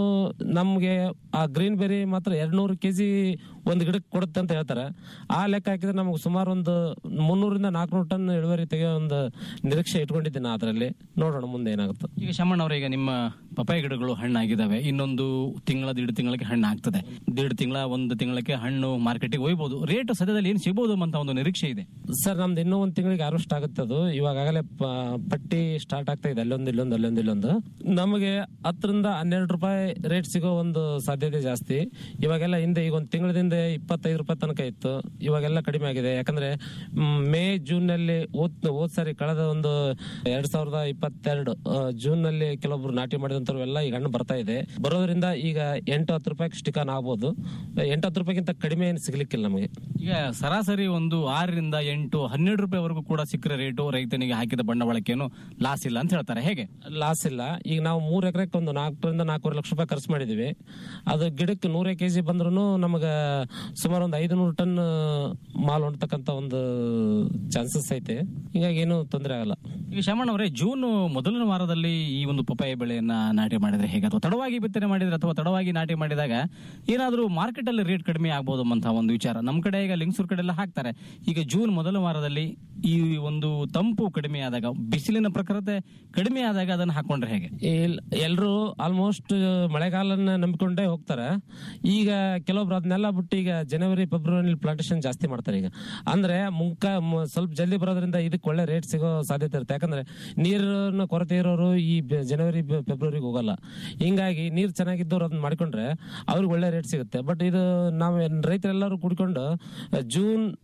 ನಮ್ಗೆ ಆ ಗ್ರೀನ್ ಬೆರಿ ಮಾತ್ರ ಎರಡ್ನೂರು ಕೆಜಿ ಒಂದು ಗಿಡಕ್ಕೆ ಕೊಡುತ್ತೆ ಅಂತ ಹೇಳ್ತಾರೆ ಆ ಲೆಕ್ಕ ಹಾಕಿದ್ರೆ ನಮಗೆ ಸುಮಾರು ಒಂದು ಮುನ್ನೂರಿಂದ ನಾಲ್ಕುನೂರು ಟನ್ ಇಳುವರಿ ತೆಗೆಯೋ ಒಂದು ನಿರೀಕ್ಷೆ ಇಟ್ಕೊಂಡಿದ್ದೀನಿ ಅದರಲ್ಲಿ ನೋಡೋಣ ಮುಂದೆ ಏನಾಗುತ್ತೆ ಈಗ ಶಮಣ್ಣವ್ರೆ ಈಗ ನಿಮ್ಮ ಪಪ್ಪಾಯ ಗಿಡಗಳು ಹಣ್ಣಾಗಿದ್ದಾವೆ ಇನ್ನೊಂದು ತಿಂಗಳ ದೀಡ್ ತಿಂಗಳಿಗೆ ಹಣ್ಣು ಆಗ್ತದೆ ದೀಡ್ ತಿಂಗಳ ಒಂದು ತಿಂಗಳಿಗೆ ಹಣ್ಣು ಮಾರ್ಕೆಟಿಗೆ ಒಯ್ಬೋದು ರೇಟ್ ಸದ್ಯದಲ್ಲಿ ಏನು ಸಿಗಬಹುದು ಅಂತ ಒಂದು ನಿರೀಕ್ಷೆ ಇದೆ ಸರ್ ನಮ್ದು ಇನ್ನೂ ಒಂದು ತಿಂಗಳಿಗೆ ಹಾರ್ವೆಸ್ಟ್ ಆಗುತ್ತೆ ಅದು ಇವಾಗಲೇ ಪಟ್ಟಿ ಸ್ಟಾರ್ಟ್ ಆಗ್ತಾ ಇದೆ ಅಲ್ಲೊಂದು ಇಲ್ಲೊಂದು ಅಲ್ಲೊಂದು ಇಲ್ಲೊಂದು ನಮಗೆ ಹತ್ತರಿಂದ ಹನ್ನೆರಡು ರೂಪಾಯಿ ರೇಟ್ ಸಿಗೋ ಒಂದು ಸಾಧ್ಯತೆ ಜಾಸ್ತಿ ಇವಾಗೆಲ್ಲ ಹಿಂದೆ ಈಗ ಒಂದು ತಿಂಗಳದಿಂದ ಇಪ್ಪತ್ತೈದು ರೂಪಾಯಿ ತನಕ ಇತ್ತು ಇವಾಗೆಲ್ಲ ಕಡಿಮೆ ಆಗಿದೆ ಯಾಕಂದ್ರೆ ಮ್, ಮೇ ಜೂನ್ ನಲ್ಲಿ ಓದ್ ಹೋದ್ ಸಾರಿ ಕಳೆದ ಒಂದು ಎರಡ್ ಸಾವಿರದ ಇಪ್ಪತ್ತೆರಡು ಆ, ಜೂನ್ ನಲ್ಲಿ ಕೆಲವೊಬ್ರು ನಾಟಿ ಮಾಡಿದಂತವ್ರೆಲ್ಲ ಈಗ ಹಣ್ಣು ಬರ್ತಾ ಇದೆ ಬರೋದ್ರಿಂದ ಈಗ ಎಂಟು ಹತ್ತು ರೂಪಾಯಿ ಸ್ಟಿಕಾನ್ ಆಗ್ಬೋದು ಎಂಟು ಹತ್ತು ರೂಪಾಯಿಗಿಂತ ಕಡಿಮೆ ಏನು ಸಿಗ್ಲಿಕ್ಕಿಲ್ಲ ನಮಗೆ ಈಗ ಸರಾಸರಿ ಒಂದು ಆರರಿಂದ ಎಂಟು ಹನ್ನೆರಡು ರೂಪಾಯಿವರೆಗೂ ಕೂಡ ಸಿಕ್ಕರೆ ರೇಟು ರೈತನಿಗೆ ಹಾಕಿದ ಬಂಡವಾಳಕ್ಕೇನು ಲಾಸ್ ಇಲ್ಲ ಅಂತ ಹೇಳ್ತಾರೆ ಹೇಗೆ ಲಾಸ್ ಇಲ್ಲ ಈಗ ನಾವು ಮೂರ್ ಎಕರೆಗೆ ಒಂದು ನಾಲ್ಕರಿಂದ ನಾಲ್ಕೂವರೆ ಲಕ್ಷ ರೂಪಾಯಿ ಖರ್ಚು ಮಾಡಿದೀವಿ ಅದು ಗಿಡಕ್ಕೆ ನೂರೇ ಕೆಜಿ ಬಂದ್ರು ನಮಗ ಸುಮಾರು ಒಂದು ಐದು ನೂರು ಟನ್ ಮಾಲ್ ಹೊಂಡ್ತಕ್ಕಂತ ಒಂದು ಚಾನ್ಸಸ್ ಐತೆ ಹಿಂಗಾಗಿ ಏನು ತೊಂದರೆ ಆಗಲ್ಲ ಈಗ ಶಮಣ್ಣವರೇ ಜೂನ್ ಮೊದಲನೇ ವಾರದಲ್ಲಿ ಈ ಒಂದು ಪಪ್ಪಾಯ ಬೆಳೆಯನ್ನ ನಾಟಿ ಮಾಡಿದ್ರೆ ಹೇಗೆ ಅಥವಾ ತಡವಾಗಿ ಬಿತ್ತನೆ ಮಾಡಿದ್ರೆ ಅಥವಾ ತಡವಾಗಿ ನಾಟಿ ಮಾಡಿದಾಗ ಏನಾದರೂ ಮಾರ್ಕೆಟ್ ಅಲ್ಲಿ ರೇಟ್ ಕಡಿಮೆ ಆಗ್ಬೋದು ಅಂತ ಒಂದು ವಿಚಾರ ನಮ್ಮ ಕಡೆ ಈಗ ಲಿಂಗಸೂರ್ ಕಡೆ ಎಲ್ಲ ಹಾಕ್ತಾರೆ ಈಗ ಜೂನ್ ಮೊದಲ ವಾರದಲ್ಲಿ ಈ ಒಂದು ತಂಪು ಕಡಿಮೆ ಆದಾಗ ಬಿಸಿಲಿನ ಪ್ರಖರತೆ ಕಡಿಮೆ ಆದಾಗ ಅದನ್ನ ಹಾಕೊಂಡ್ರೆ ಹೇಗೆ ಎಲ್ಲರೂ ಆಲ್ಮೋಸ್ಟ್ ಮಳೆಗಾಲನ ನಂಬಿಕೊಂಡೇ ಹೋಗ್ತಾರೆ ಈಗ ಕೆಲವೊಬ್ರು ಅದನ್ನೆಲ್ಲ ಬಿಟ್ಟು ಈಗ ಜನವರಿ ಫೆಬ್ರವರಿ ಪ್ಲಾಂಟೇಶನ್ ಜಾಸ್ತಿ ಮಾಡ್ತಾರೆ ಈಗ ಅಂದ್ರೆ ಮುಂಕ ಮ- ಸ್ವಲ್ಪ ಜಲ್ದಿ ಬರೋದ್ರಿಂದ ಇದಕ್ಕೆ ಒಳ್ಳೆ ರೇಟ್ ಸಿಗೋ ಸಾಧ್ಯತೆ ಇರುತ್ತೆ ಯಾಕಂದ್ರೆ ನೀರಿನ ಕೊರತೆ ಇರೋರು ಈ ಬೆ- ಜನವರಿ ಬೆ- ಫೆಬ್ರವರಿಗೆ ಹೋಗಲ್ಲ ಹಿಂಗಾಗಿ ನೀರು ಚೆನ್ನಾಗಿದ್ದವ್ರು ಅದನ್ನ ಮಾಡ್ಕೊಂಡ್ರೆ ಅವ್ರಿಗೆ ಒಳ್ಳೆ ರೇಟ್ ಸಿಗುತ್ತೆ ಬಟ್ ಇದು ನಾವು ರೈತರೆಲ್ಲರೂ ಕೂಡ್ಕೊಂಡು ಜೂನ್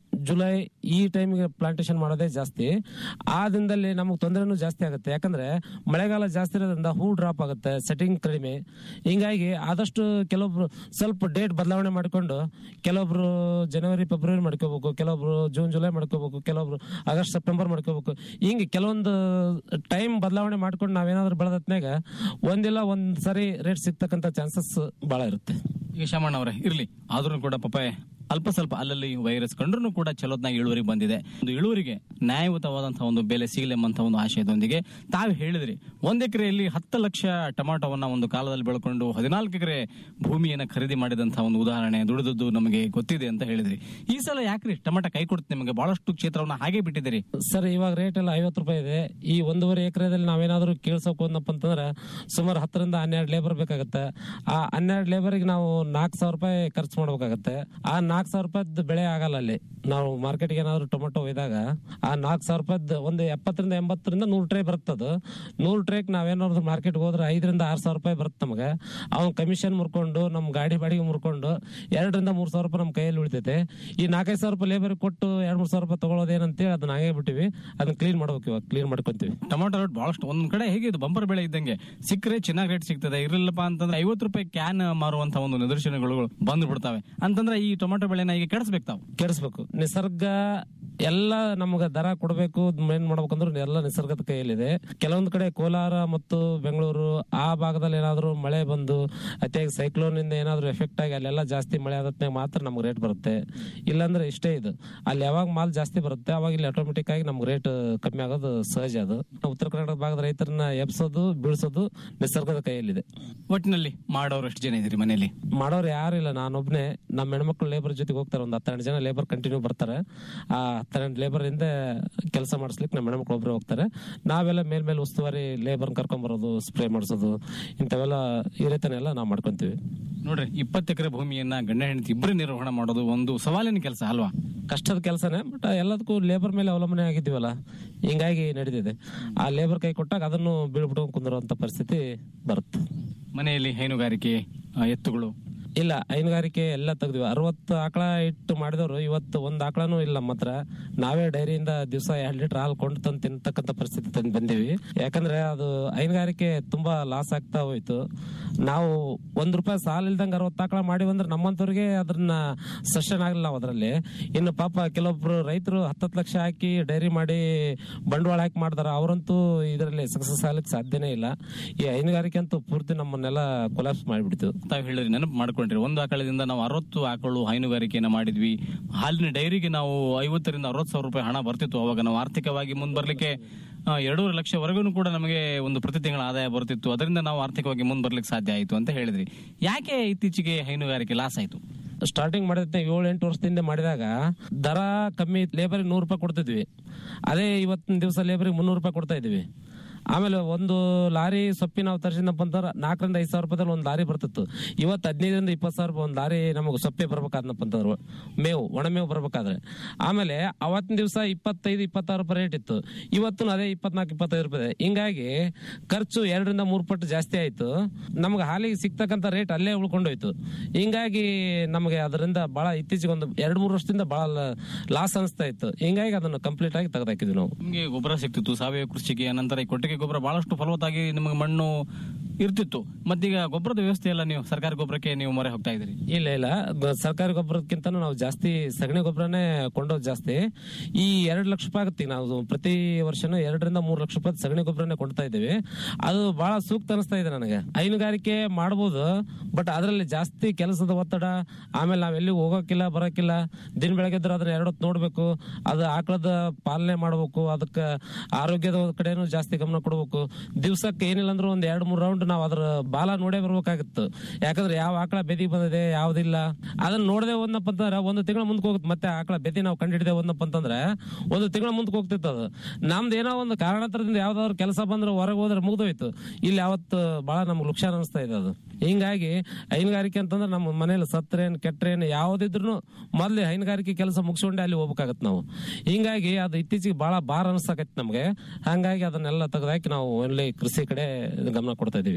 ಜುಲೈ ಈ ಟೈಮಿಗೆ ಪ್ಲಾಂಟೇಶನ್ ಮಾಡೋದೇ ಜಾಸ್ತಿ ಆ ದಿನದಲ್ಲಿ ನಮಗೆ ತೊಂದರೆನೂ ಜಾಸ್ತಿ ಆಗುತ್ತೆ ಯಾಕಂದ್ರೆ ಮಳೆಗಾಲ ಜಾಸ್ತಿ ಇರೋದ್ರಿಂದ ಹೂ ಡ್ರಾಪ್ ಆಗುತ್ತೆ ಸೆಟ್ಟಿಂಗ್ ಕಡಿಮೆ ಹಿಂಗಾಗಿ ಆದಷ್ಟು ಕೆಲವೊಬ್ರು ಸ್ವಲ್ಪ ಡೇಟ್ ಬದಲಾವಣೆ ಮಾಡಿಕೊಂಡು ಕೆಲವೊಬ್ರು ಜನವರಿ ಫೆಬ್ರವರಿ ಮಾಡ್ಕೋಬೇಕು ಕೆಲವೊಬ್ರು ಜೂನ್ ಜುಲೈ ಮಾಡ್ಕೋಬೇಕು ಕೆಲವೊಬ್ರು ಆಗಸ್ಟ್ ಸೆಪ್ಟೆಂಬರ್ ಮಾಡ್ಕೋಬೇಕು ಹಿಂಗೆ ಕೆಲವೊಂದು ಟೈಮ್ ಬದಲಾವಣೆ ಮಾಡ್ಕೊಂಡು ನಾವೇನಾದ್ರೂ ಬೆಳೆದತ್ನಾಗ ಒಂದಿಲ್ಲ ಒಂದ್ ಸರಿ ರೇಟ್ ಸಿಗ್ತಕ್ಕಂತ ಚಾನ್ಸಸ್ ಬಹಳ ಇರುತ್ತೆ ಈಗ ಶಾಮಣ್ಣ ಅವರೇ ಇರ್ಲಿ ಆದ್ರೂ ಕೂಡ ಪಾಪ ಅಲ್ಪ ಸ್ವಲ್ಪ ಅಲ್ಲಲ್ಲಿ ವೈರಸ್ ಕಂಡ್ರು ಕೂಡ ಚಲೋತ್ನಾಗ ಇಳುವರಿ ಬಂದಿದೆ ಒಂದು ಇಳುವರಿಗೆ ನ್ಯಾಯಯುತವಾದಂತಹ ಒಂದು ಬೆಲೆ ಸಿಗಲೆಂಬಂತ ಒಂದು ಆಶಯದೊಂದಿಗೆ ತಾವು ಹೇಳಿದ್ರಿ ಒಂದ್ ಎಕರೆಯಲ್ಲಿ ಹತ್ತು ಲಕ್ಷ ಟೊಮಾಟೋವನ್ನ ಒಂದು ಕಾಲದಲ್ಲಿ ಬೆಳ್ಕೊಂಡು ಹದಿನಾಲ್ಕು ಎಕರೆ ಭೂಮಿಯನ್ನ ಖರೀದಿ ಮಾಡಿದಂತಹ ಒಂದು ಉದಾಹರಣೆ ದುಡಿದದ್ದು ನಮಗೆ ಗೊತ್ತಿದೆ ಅಂತ ಹೇಳಿದ್ರಿ ಈ ಸಲ ಯಾಕ್ರಿ ಟೊಮಾಟೋ ಕೈ ಕೊಡುತ್ತೆ ನಿಮಗೆ ಬಹಳಷ್ಟು ಕ್ಷೇತ್ರವನ್ನ ಹಾಗೆ ಬಿಟ್ಟಿದ್ದೀರಿ ಸರ್ ಇವಾಗ ರೇಟ್ ಎಲ್ಲ ಐವತ್ತು ರೂಪಾಯಿ ಇದೆ ಈ ಒಂದೂವರೆ ಎಕರೆದಲ್ಲಿ ನಾವೇನಾದ್ರೂ ಕೇಳ್ಸೋಕು ಅಂದಪ್ಪ ಅಂತಂದ್ರೆ ಸುಮಾರು ಹತ್ತರಿಂದ ಹನ್ನೆರಡು ಲೇಬರ್ ಬೇಕಾಗುತ್ತೆ ಆ ಹನ್ನೆರಡು ಲೇಬರ್ಗೆ ನಾವು ನಾಲ್ಕು ಸಾವಿರ ರೂಪಾಯಿ ಖರ್ಚು ಮಾಡ್ಬೇಕಾಗತ್ತೆ ಆ ನಾಲ್ಕು ಸಾವಿರ ರೂಪಾಯಿದ್ ಬೆಳೆ ಆಗಲ್ಲ ಅಲ್ಲಿ ನಾವು ಮಾರ್ಕೆಟ್ಗೆ ಏನಾದ್ರು ಟೊಮೆಟೊ ಒಯ್ದಾಗ ಆ ನಾಲ್ಕು ಸಾವಿರ ರೂಪಾಯಿದ್ ಒಂದು ಎಪ್ಪತ್ತರಿಂದ ಎಂಬತ್ತರಿಂದ ನೂರು ಟ್ರೇ ಬರ್ತದ ನೂರು ಟ್ರೇಕ್ ನಾವೇನಾದ್ರು ಮಾರ್ಕೆಟ್ಗೆ ಹೋದ್ರೆ ಐದರಿಂದ ಆರು ಸಾವಿರ ರೂಪಾಯಿ ಬರುತ್ತೆ ನಮಗೆ ಅವ್ನು ಕಮಿಷನ್ ಮುರ್ಕೊಂಡು ನಮ್ಮ ಗಾಡಿ ಬಾಡಿಗೆ ಮುರ್ಕೊಂಡು ಎರಡರಿಂದ ಮೂರು ಸಾವಿರ ರೂಪಾಯಿ ನಮ್ಮ ಕೈಯಲ್ಲಿ ಉಳಿತೈತೆ ಈ ನಾಲ್ಕೈದು ಸಾವಿರ ರೂಪಾಯಿ ಲೇಬರ್ ಕೊಟ್ಟು ಎರಡು ಮೂರು ಸಾವಿರ ರೂಪಾಯಿ ತಗೊಳ್ಳೋದೇನಂತೇಳಿ ಅದನ್ನ ಹಾಗೆ ಬಿಟ್ಟಿವಿ ಅದನ್ನ ಕ್ಲೀನ್ ಮಾಡ್ಬೇಕು ಇವಾಗ ಕ್ಲೀನ್ ಮಾಡ್ಕೊಂತೀವಿ ಟೊಮಾಟೊ ರೇಟ್ ಬಹಳಷ್ಟು ಒಂದ್ ಕಡೆ ಹೇಗೆ ಇದು ಬಂಪರ್ ಬೆಳೆ ಇದ್ದಂಗೆ ಸಿಕ್ಕರೆ ಚೆನ್ನಾಗಿ ರೇಟ್ ಸಿಗ್ತದೆ ಇರಲಿಲ್ಲಪ್ಪ ಅಂತಂದ್ರೆ ಐವತ್ತು ರೂಪಾಯಿ ಕ್ಯಾನ್ ಮಾರುವಂತ ಒಂದು ನಿದರ್ಶನಗಳು ಬಂದು ಬಿಡ್ತಾವೆ ಅಂತಂದ್ರೆ ಈ ಟೊಮಾಟೊ ಬೆಳೆನ ಈಗ ಕೆಡಿಸ್ಬೇಕು ತಾವು ಕೆಡಿಸ್ಬೇಕು ನಿಸರ್ಗ ಎಲ್ಲ ನಮ್ಗೆ ದರ ಕೊಡಬೇಕು ಏನ್ ಮಾಡ್ಬೇಕಂದ್ರೆ ಎಲ್ಲ ನಿಸರ್ಗದ ಕೈಯಲ್ಲಿದೆ ಕೆಲವೊಂದು ಕಡೆ ಕೋಲಾರ ಮತ್ತು ಬೆಂಗಳೂರು ಆ ಭಾಗದಲ್ಲಿ ಏನಾದ್ರು ಮಳೆ ಬಂದು ಅತಿಯಾಗಿ ಸೈಕ್ಲೋನ್ ಇಂದ ಏನಾದ್ರು ಎಫೆಕ್ಟ್ ಆಗಿ ಅಲ್ಲೆಲ್ಲ ಜಾಸ್ತಿ ಮಳೆ ಆದತ್ನಾಗ ಮಾತ್ರ ನಮ್ಗೆ ರೇಟ್ ಬರುತ್ತೆ ಇಲ್ಲಾಂದ್ರೆ ಇಷ್ಟೇ ಇದು ಅಲ್ಲಿ ಯಾವಾಗ ಮಾಲ್ ಜಾಸ್ತಿ ಬರುತ್ತೆ ಅವಾಗ ಇಲ್ಲಿ ಆಟೋಮೆಟಿಕ್ ಆಗಿ ನಮ್ಗೆ ರೇಟ್ ಕಮ್ಮಿ ಆಗೋದು ಸಹಜ ಅದು ಉತ್ತರ ಕರ್ನಾಟಕ ಭಾಗದ ರೈತರನ್ನ ಎಬ್ಸೋದು ಬೀಳ್ಸೋದು ನಿಸರ್ಗದ ಕೈಯಲ್ಲಿದೆ ಒಟ್ಟಿನಲ್ಲಿ ಮಾಡೋರು ಎಷ್ಟು ಜನ ಇದ್ರಿ ಮನೆಯಲ್ಲಿ ಮಾಡೋರು ಯಾರಿಲ್ಲ ನಾನೊಬ್ನೇ ನಮ್ಮ ಹೆಣ್ಮಕ್ಳು ಲೇಬರ್ ಜೊತೆಗೆ ಹೋಗ್ತಾರೆ ಒಂದು ಹತ್ತೆರಡು ಜನ ಲೇಬರ್ ಕಂಟಿನ್ಯೂ ಬರ್ತಾರೆ ಆ ಹತ್ತೆರಡು ಲೇಬರ್ ಇಂದ ಕೆಲಸ ಮಾಡಿಸ್ಲಿಕ್ಕೆ ನಮ್ಮ ಹೆಣ್ಮಕ್ಳು ಒಬ್ರು ಹೋಗ್ತಾರೆ ನಾವೆಲ್ಲ ಮೇಲ್ ಮೇಲೆ ಉಸ್ತುವಾರಿ ಲೇಬರ್ ಕರ್ಕೊಂಡ್ ಬರೋದು ಸ್ಪ್ರೇ ಮಾಡಿಸೋದು ಇಂಥವೆಲ್ಲ ಈ ರೀತಿನೆಲ್ಲ ನಾವು ಮಾಡ್ಕೊಂತೀವಿ ನೋಡ್ರಿ ಇಪ್ಪತ್ತು ಎಕರೆ ಭೂಮಿಯನ್ನ ಗಂಡ ಹೆಂಡತಿ ಇಬ್ಬರು ನಿರ್ವಹಣೆ ಮಾಡೋದು ಒಂದು ಸವಾಲಿನ ಕೆಲಸ ಅಲ್ವಾ ಕಷ್ಟದ ಕೆಲಸನೇ ಬಟ್ ಎಲ್ಲದಕ್ಕೂ ಲೇಬರ್ ಮೇಲೆ ಅವಲಂಬನೆ ಆಗಿದ್ದೀವಲ್ಲ ಹಿಂಗಾಗಿ ನಡೀತಿದೆ ಆ ಲೇಬರ್ ಕೈ ಕೊಟ್ಟಾಗ ಅದನ್ನು ಬೀಳ್ಬಿಟ್ಟು ಕುಂದಿರುವಂತ ಪರಿಸ್ಥಿತಿ ಬರುತ್ತೆ ಮನೆಯಲ್ಲಿ ಹೈನುಗಾರಿಕೆ ಆ, ಎತ್ತುಗಳು ಇಲ್ಲ ಹೈನುಗಾರಿಕೆ ಎಲ್ಲ ತೆಗ್ದಿವಿ ಅರವತ್ತು ಆಕಳ ಇಟ್ಟು ಮಾಡಿದವರು ಇವತ್ತು ಒಂದ್ ಆಕಳನೂ ಇಲ್ಲ ನಮ್ಮ ಹತ್ರ ನಾವೇ ಡೈರಿಯಿಂದ ದಿವಸ ಎರಡ್ ಲೀಟರ್ ಹಾಲು ಕೊಂಡು ತಂದು ತಿಂತಕ್ಕಂತ ಪರಿಸ್ಥಿತಿ ತಂದು ಬಂದಿವಿ ಯಾಕಂದ್ರೆ ಅದು ಹೈನುಗಾರಿಕೆ ತುಂಬಾ ಲಾಸ್ ಆಗ್ತಾ ಹೋಯ್ತು ನಾವು ಒಂದ್ ರೂಪಾಯಿ ಸಾಲ ಇಲ್ದಂಗ ಅರವತ್ತು ಆಕಳ ಮಾಡಿವಿ ಅಂದ್ರೆ ನಮ್ಮಂತವ್ರಿಗೆ ಅದನ್ನ ಸೆಷನ್ ಆಗಲಿಲ್ಲ ನಾವು ಅದರಲ್ಲಿ ಇನ್ನು ಪಾಪ ಕೆಲವೊಬ್ರು ರೈತರು ಹತ್ತತ್ತು ಲಕ್ಷ ಹಾಕಿ ಡೈರಿ ಮಾಡಿ ಬಂಡವಾಳ ಹಾಕಿ ಮಾಡ್ತಾರ ಅವರಂತೂ ಇದರಲ್ಲಿ ಸಕ್ಸಸ್ ಆಗ್ಲಿಕ್ಕೆ ಸಾಧ್ಯನೇ ಇಲ್ಲ ಈ ಹೈನುಗಾರಿಕೆ ಅಂತೂ ಪೂರ್ತಿ ನಮ್ಮನ್ನೆಲ್ಲ ಕೊಲಾಪ್ಸ್ ಮಾಡಿಬಿಡ್ತು ತಾವು ಹೇಳಿದ್ರಿ ನೆನಪು ಮಾಡ್ಕೊಂಡ್ರಿ ಒಂದು ಆಕಳದಿಂದ ನಾವು ಅರವತ್ತು ಆಕಳು ಹೈನುಗಾರಿಕೆಯನ್ನ ಮಾಡಿದ್ವಿ ಹಾಲಿನ ಡೈರಿಗೆ ನಾವು ಐವತ್ತರಿಂದ ಅರವತ್ತು ಸಾವಿರ ರೂಪಾಯಿ ಹಣ ಬರ್ತಿತ್ತು ಅವಾಗ ನಾವು ಆರ್ಥಿಕವಾಗಿ ಮುಂದ್ ಬರ್ಲಿಕ್ಕೆ ಆ, ಎರಡೂವರೆ ಲಕ್ಷವರೆಗೂ ಕೂಡ ನಮಗೆ ಒಂದು ಪ್ರತಿ ತಿಂಗಳ ಆದಾಯ ಬರ್ತಿತ್ತು ಅದರಿಂದ ನಾವು ಆರ್ಥಿಕವಾಗಿ ಮುಂದ್ ಬರ್ಲಿಕ್ಕೆ ಸಾಧ್ಯ ಆಯಿತು ಅಂತ ಹೇಳಿದ್ರಿ ಯಾಕೆ ಇತ್ತೀಚೆಗೆ ಹೈನುಗಾರಿಕೆ ಲಾಸ್ ಆಯ್ತು ಸ್ಟಾರ್ಟಿಂಗ್ ಮಾಡಿದ್ರೆ ಏಳು ಎಂಟು ವರ್ಷದಿಂದ ಮಾಡಿದಾಗ ದರ ಕಮ್ಮಿ ಲೇಬರ್ ನೂರು ರೂಪಾಯಿ ಕೊಡ್ತಿದ್ವಿ ಅದೇ ಇವತ್ತಿನ ದಿವಸ ಲೇಬರ್ಗೆ ಮುನ್ನೂರು ರೂಪಾಯಿ ಕೊಡ್ತಾ ಇದೀವಿ ಆಮೇಲೆ ಒಂದು ಲಾರಿ ಸೊಪ್ಪಿ ನಾವು ತರಿಸಿದಪ್ಪ ಅಂತಂದ್ರೆ ನಾಲ್ಕರಿಂದ ಐದು ಸಾವಿರ ರೂಪಾಯಿದಲ್ಲಿ ಒಂದು ಲಾರಿ ಬರ್ತಿತ್ತು ಇವತ್ತು ಹದಿನೈದರಿಂದ ಇಪ್ಪತ್ತು ಸಾವಿರ ರೂಪಾಯಿ ಒಂದು ಲಾರಿ ನಮಗೆ ಸೊಪ್ಪೆ ಬರ್ಬೇಕಾದ್ನಪ್ಪ ಅಂತಂದ್ರೆ ಮೇವು ಒಣಮೇವು ಬರ್ಬೇಕಾದ್ರೆ ಆಮೇಲೆ ಅವತ್ತಿನ ದಿವಸ ಇಪ್ಪತ್ತೈದು ಇಪ್ಪತ್ತಾರು ರೂಪಾಯಿ ರೇಟ್ ಇತ್ತು ಇವತ್ತು ಅದೇ ಇಪ್ಪತ್ನಾಲ್ಕು ಇಪ್ಪತ್ತೈದು ರೂಪಾಯಿ ಇದೆ. ಹಿಂಗಾಗಿ ಖರ್ಚು ಎರಡರಿಂದ ಮೂರು ಪಟ್ಟು ಜಾಸ್ತಿ ಆಯ್ತು ನಮ್ಗೆ ಹಾಲಿಗೆ ಸಿಗ್ತಕ್ಕಂಥ ರೇಟ್ ಅಲ್ಲೇ ಉಳ್ಕೊಂಡೋಯ್ತು ಹಿಂಗಾಗಿ ನಮಗೆ ಅದರಿಂದ ಬಹಳ ಇತ್ತೀಚೆಗೆ ಒಂದು ಎರಡು ಮೂರು ವರ್ಷದಿಂದ ಬಹಳ ಲಾಸ್ ಅನಿಸ್ತಾ ಇತ್ತು ಹಿಂಗಾಗಿ ಅದನ್ನು ಕಂಪ್ಲೀಟ್ ಆಗಿ ತೆಗೆದಾಕಿದ್ವಿ ನಾವು ನಿಮಗೆ ಗೊಬ್ಬರ ಸಿಕ್ತಿತ್ತು ಸಾವಯವ ಕೃಷಿಗೆ ನಂತರ ಈ ಕೊಟ್ಟಿಗೆ ಗೊಬ್ಬರ ಬಹಳಷ್ಟು ಫಲವತ್ತಾಗಿ ನಿಮಗೆ ಮಣ್ಣು ಇರ್ತಿತ್ತು ಮತ್ತೀಗ ಗೊಬ್ಬರದ ವ್ಯವಸ್ಥೆ ಎಲ್ಲ ನೀವು ಸರ್ಕಾರಿ ಗೊಬ್ಬರಕ್ಕೆ ನೀವು ಮೊರೆ ಹೋಗ್ತಾ ಇದ್ದೀರಿ ಇಲ್ಲ ಇಲ್ಲ ಗ- ಸರ್ಕಾರಿ ಗೊಬ್ಬರಕ್ಕಿಂತ ನಾವು ಜಾಸ್ತಿ ಸಗಣಿ ಗೊಬ್ಬರನೇ ಕೊಂಡೋದ್ ಜಾಸ್ತಿ ಈ ಎರಡು ಲಕ್ಷ ರೂಪಾಯಿ ಆಗುತ್ತೆ ಈಗ ನಾವು ಪ್ರತಿ ವರ್ಷನೂ ಎರಡರಿಂದ ಮೂರು ಲಕ್ಷ ರೂಪಾಯಿ ಸಗಣಿ ಗೊಬ್ಬರನೇ ಕೊಂಡ್ತಾ ಇದ್ದೀವಿ ಅದು ಬಹಳ ಸೂಕ್ತ ಅನಿಸ್ತಾ ಇದೆ ನನಗೆ ಹೈನುಗಾರಿಕೆ ಮಾಡ್ಬೋದು ಬಟ್ ಅದರಲ್ಲಿ ಜಾಸ್ತಿ ಕೆಲಸದ ಒತ್ತಡ ಆಮೇಲೆ ನಾವ್ ಎಲ್ಲಿಗೂ ಹೋಗೋಕಿಲ್ಲ ಬರೋಕಿಲ್ಲ ದಿನ ಬೆಳಗ್ಗೆ ಎದ್ರೆ ಅದನ್ನ ಎರಡು ಹೊತ್ತು ನೋಡ್ಬೇಕು ಅದು ಆಕಳದ ಪಾಲನೆ ಮಾಡ್ಬೇಕು ಅದಕ್ಕೆ ಆರೋಗ್ಯದ ಕಡೆನೂ ಜಾಸ್ತಿ ಗಮನ ಕೊಡ್ಬೇಕು ದಿವ್ಸಕ್ಕೆ ಏನಿಲ್ಲ ಅಂದ್ರೂ ಒಂದ್ ಎರಡು ಮೂರು ರೌಂಡ್ ನಾವು ಅದ್ರ ಬಾಲ ನೋಡೇ ಬರ್ಬೇಕಾಗಿತ್ತು ಯಾಕಂದ್ರೆ ಯಾವ ಆಕಳ ಬೆದಿ ಬಂದಿದೆ ಯಾವ್ದಿಲ್ಲ ಅದನ್ನ ನೋಡದೆ ಒಂದಪ್ಪ ಅಂತಂದ್ರೆ ಒಂದು ತಿಂಗಳ ಮುಂದಕ್ಕೆ ಹೋಗುತ್ತೆ ಮತ್ತೆ ಆಕಳ ಬೆದಿ ನಾವು ಕಂಡಿಡಿದೆ ಒಂದಪ್ಪ ಅಂತಂದ್ರೆ ಒಂದು ತಿಂಗಳ ಮುಂದಕ್ಕೆ ಹೋಗ್ತಿತ್ತು ಅದು ನಮ್ದು ಏನೋ ಒಂದು ಕಾರಣಾಂತರದಿಂದ ಯಾವ್ದಾದ್ರು ಕೆಲಸ ಬಂದ್ರೆ ಹೊರಗೆ ಹೋದ್ರೆ ಮುಗ್ದೋಯ್ತು ಇಲ್ಲಿ ಯಾವತ್ತು ಬಹಳ ನಮ್ಗೆ ಲುಕ್ಷಾನ್ ಅನಿಸ್ತಾ ಇದೆ ಅದು ಹಿಂಗಾಗಿ ಹೈನುಗಾರಿಕೆ ಅಂತಂದ್ರೆ ನಮ್ಮ ಮನೇಲಿ ಸತ್ರೇನ್ ಕೆಟ್ರೇನ್ ಯಾವ್ದಿದ್ರು ಮೊದ್ಲು ಹೈನುಗಾರಿಕೆ ಕೆಲಸ ಮುಗಿಸ್ಕೊಂಡೆ ಅಲ್ಲಿ ಹೋಗ್ಬೇಕಾಗತ್ತೆ ನಾವು ಹಿಂಗಾಗಿ ಅದು ಇತ್ತೀಚೆಗೆ ಬಹಳ ಭಾರ ಅನ್ಸಕೈತಿ ನಮ್ಗೆ ಹಂಗಾಗಿ ಅದನ್ನೆಲ್ಲ ತೆಗೆದಾಕಿ ನಾವು ಒಳ್ಳೆ ಕೃಷಿ ಕಡೆ ಗಮನ ಕೊಡ್ತಾ ಇದೀವಿ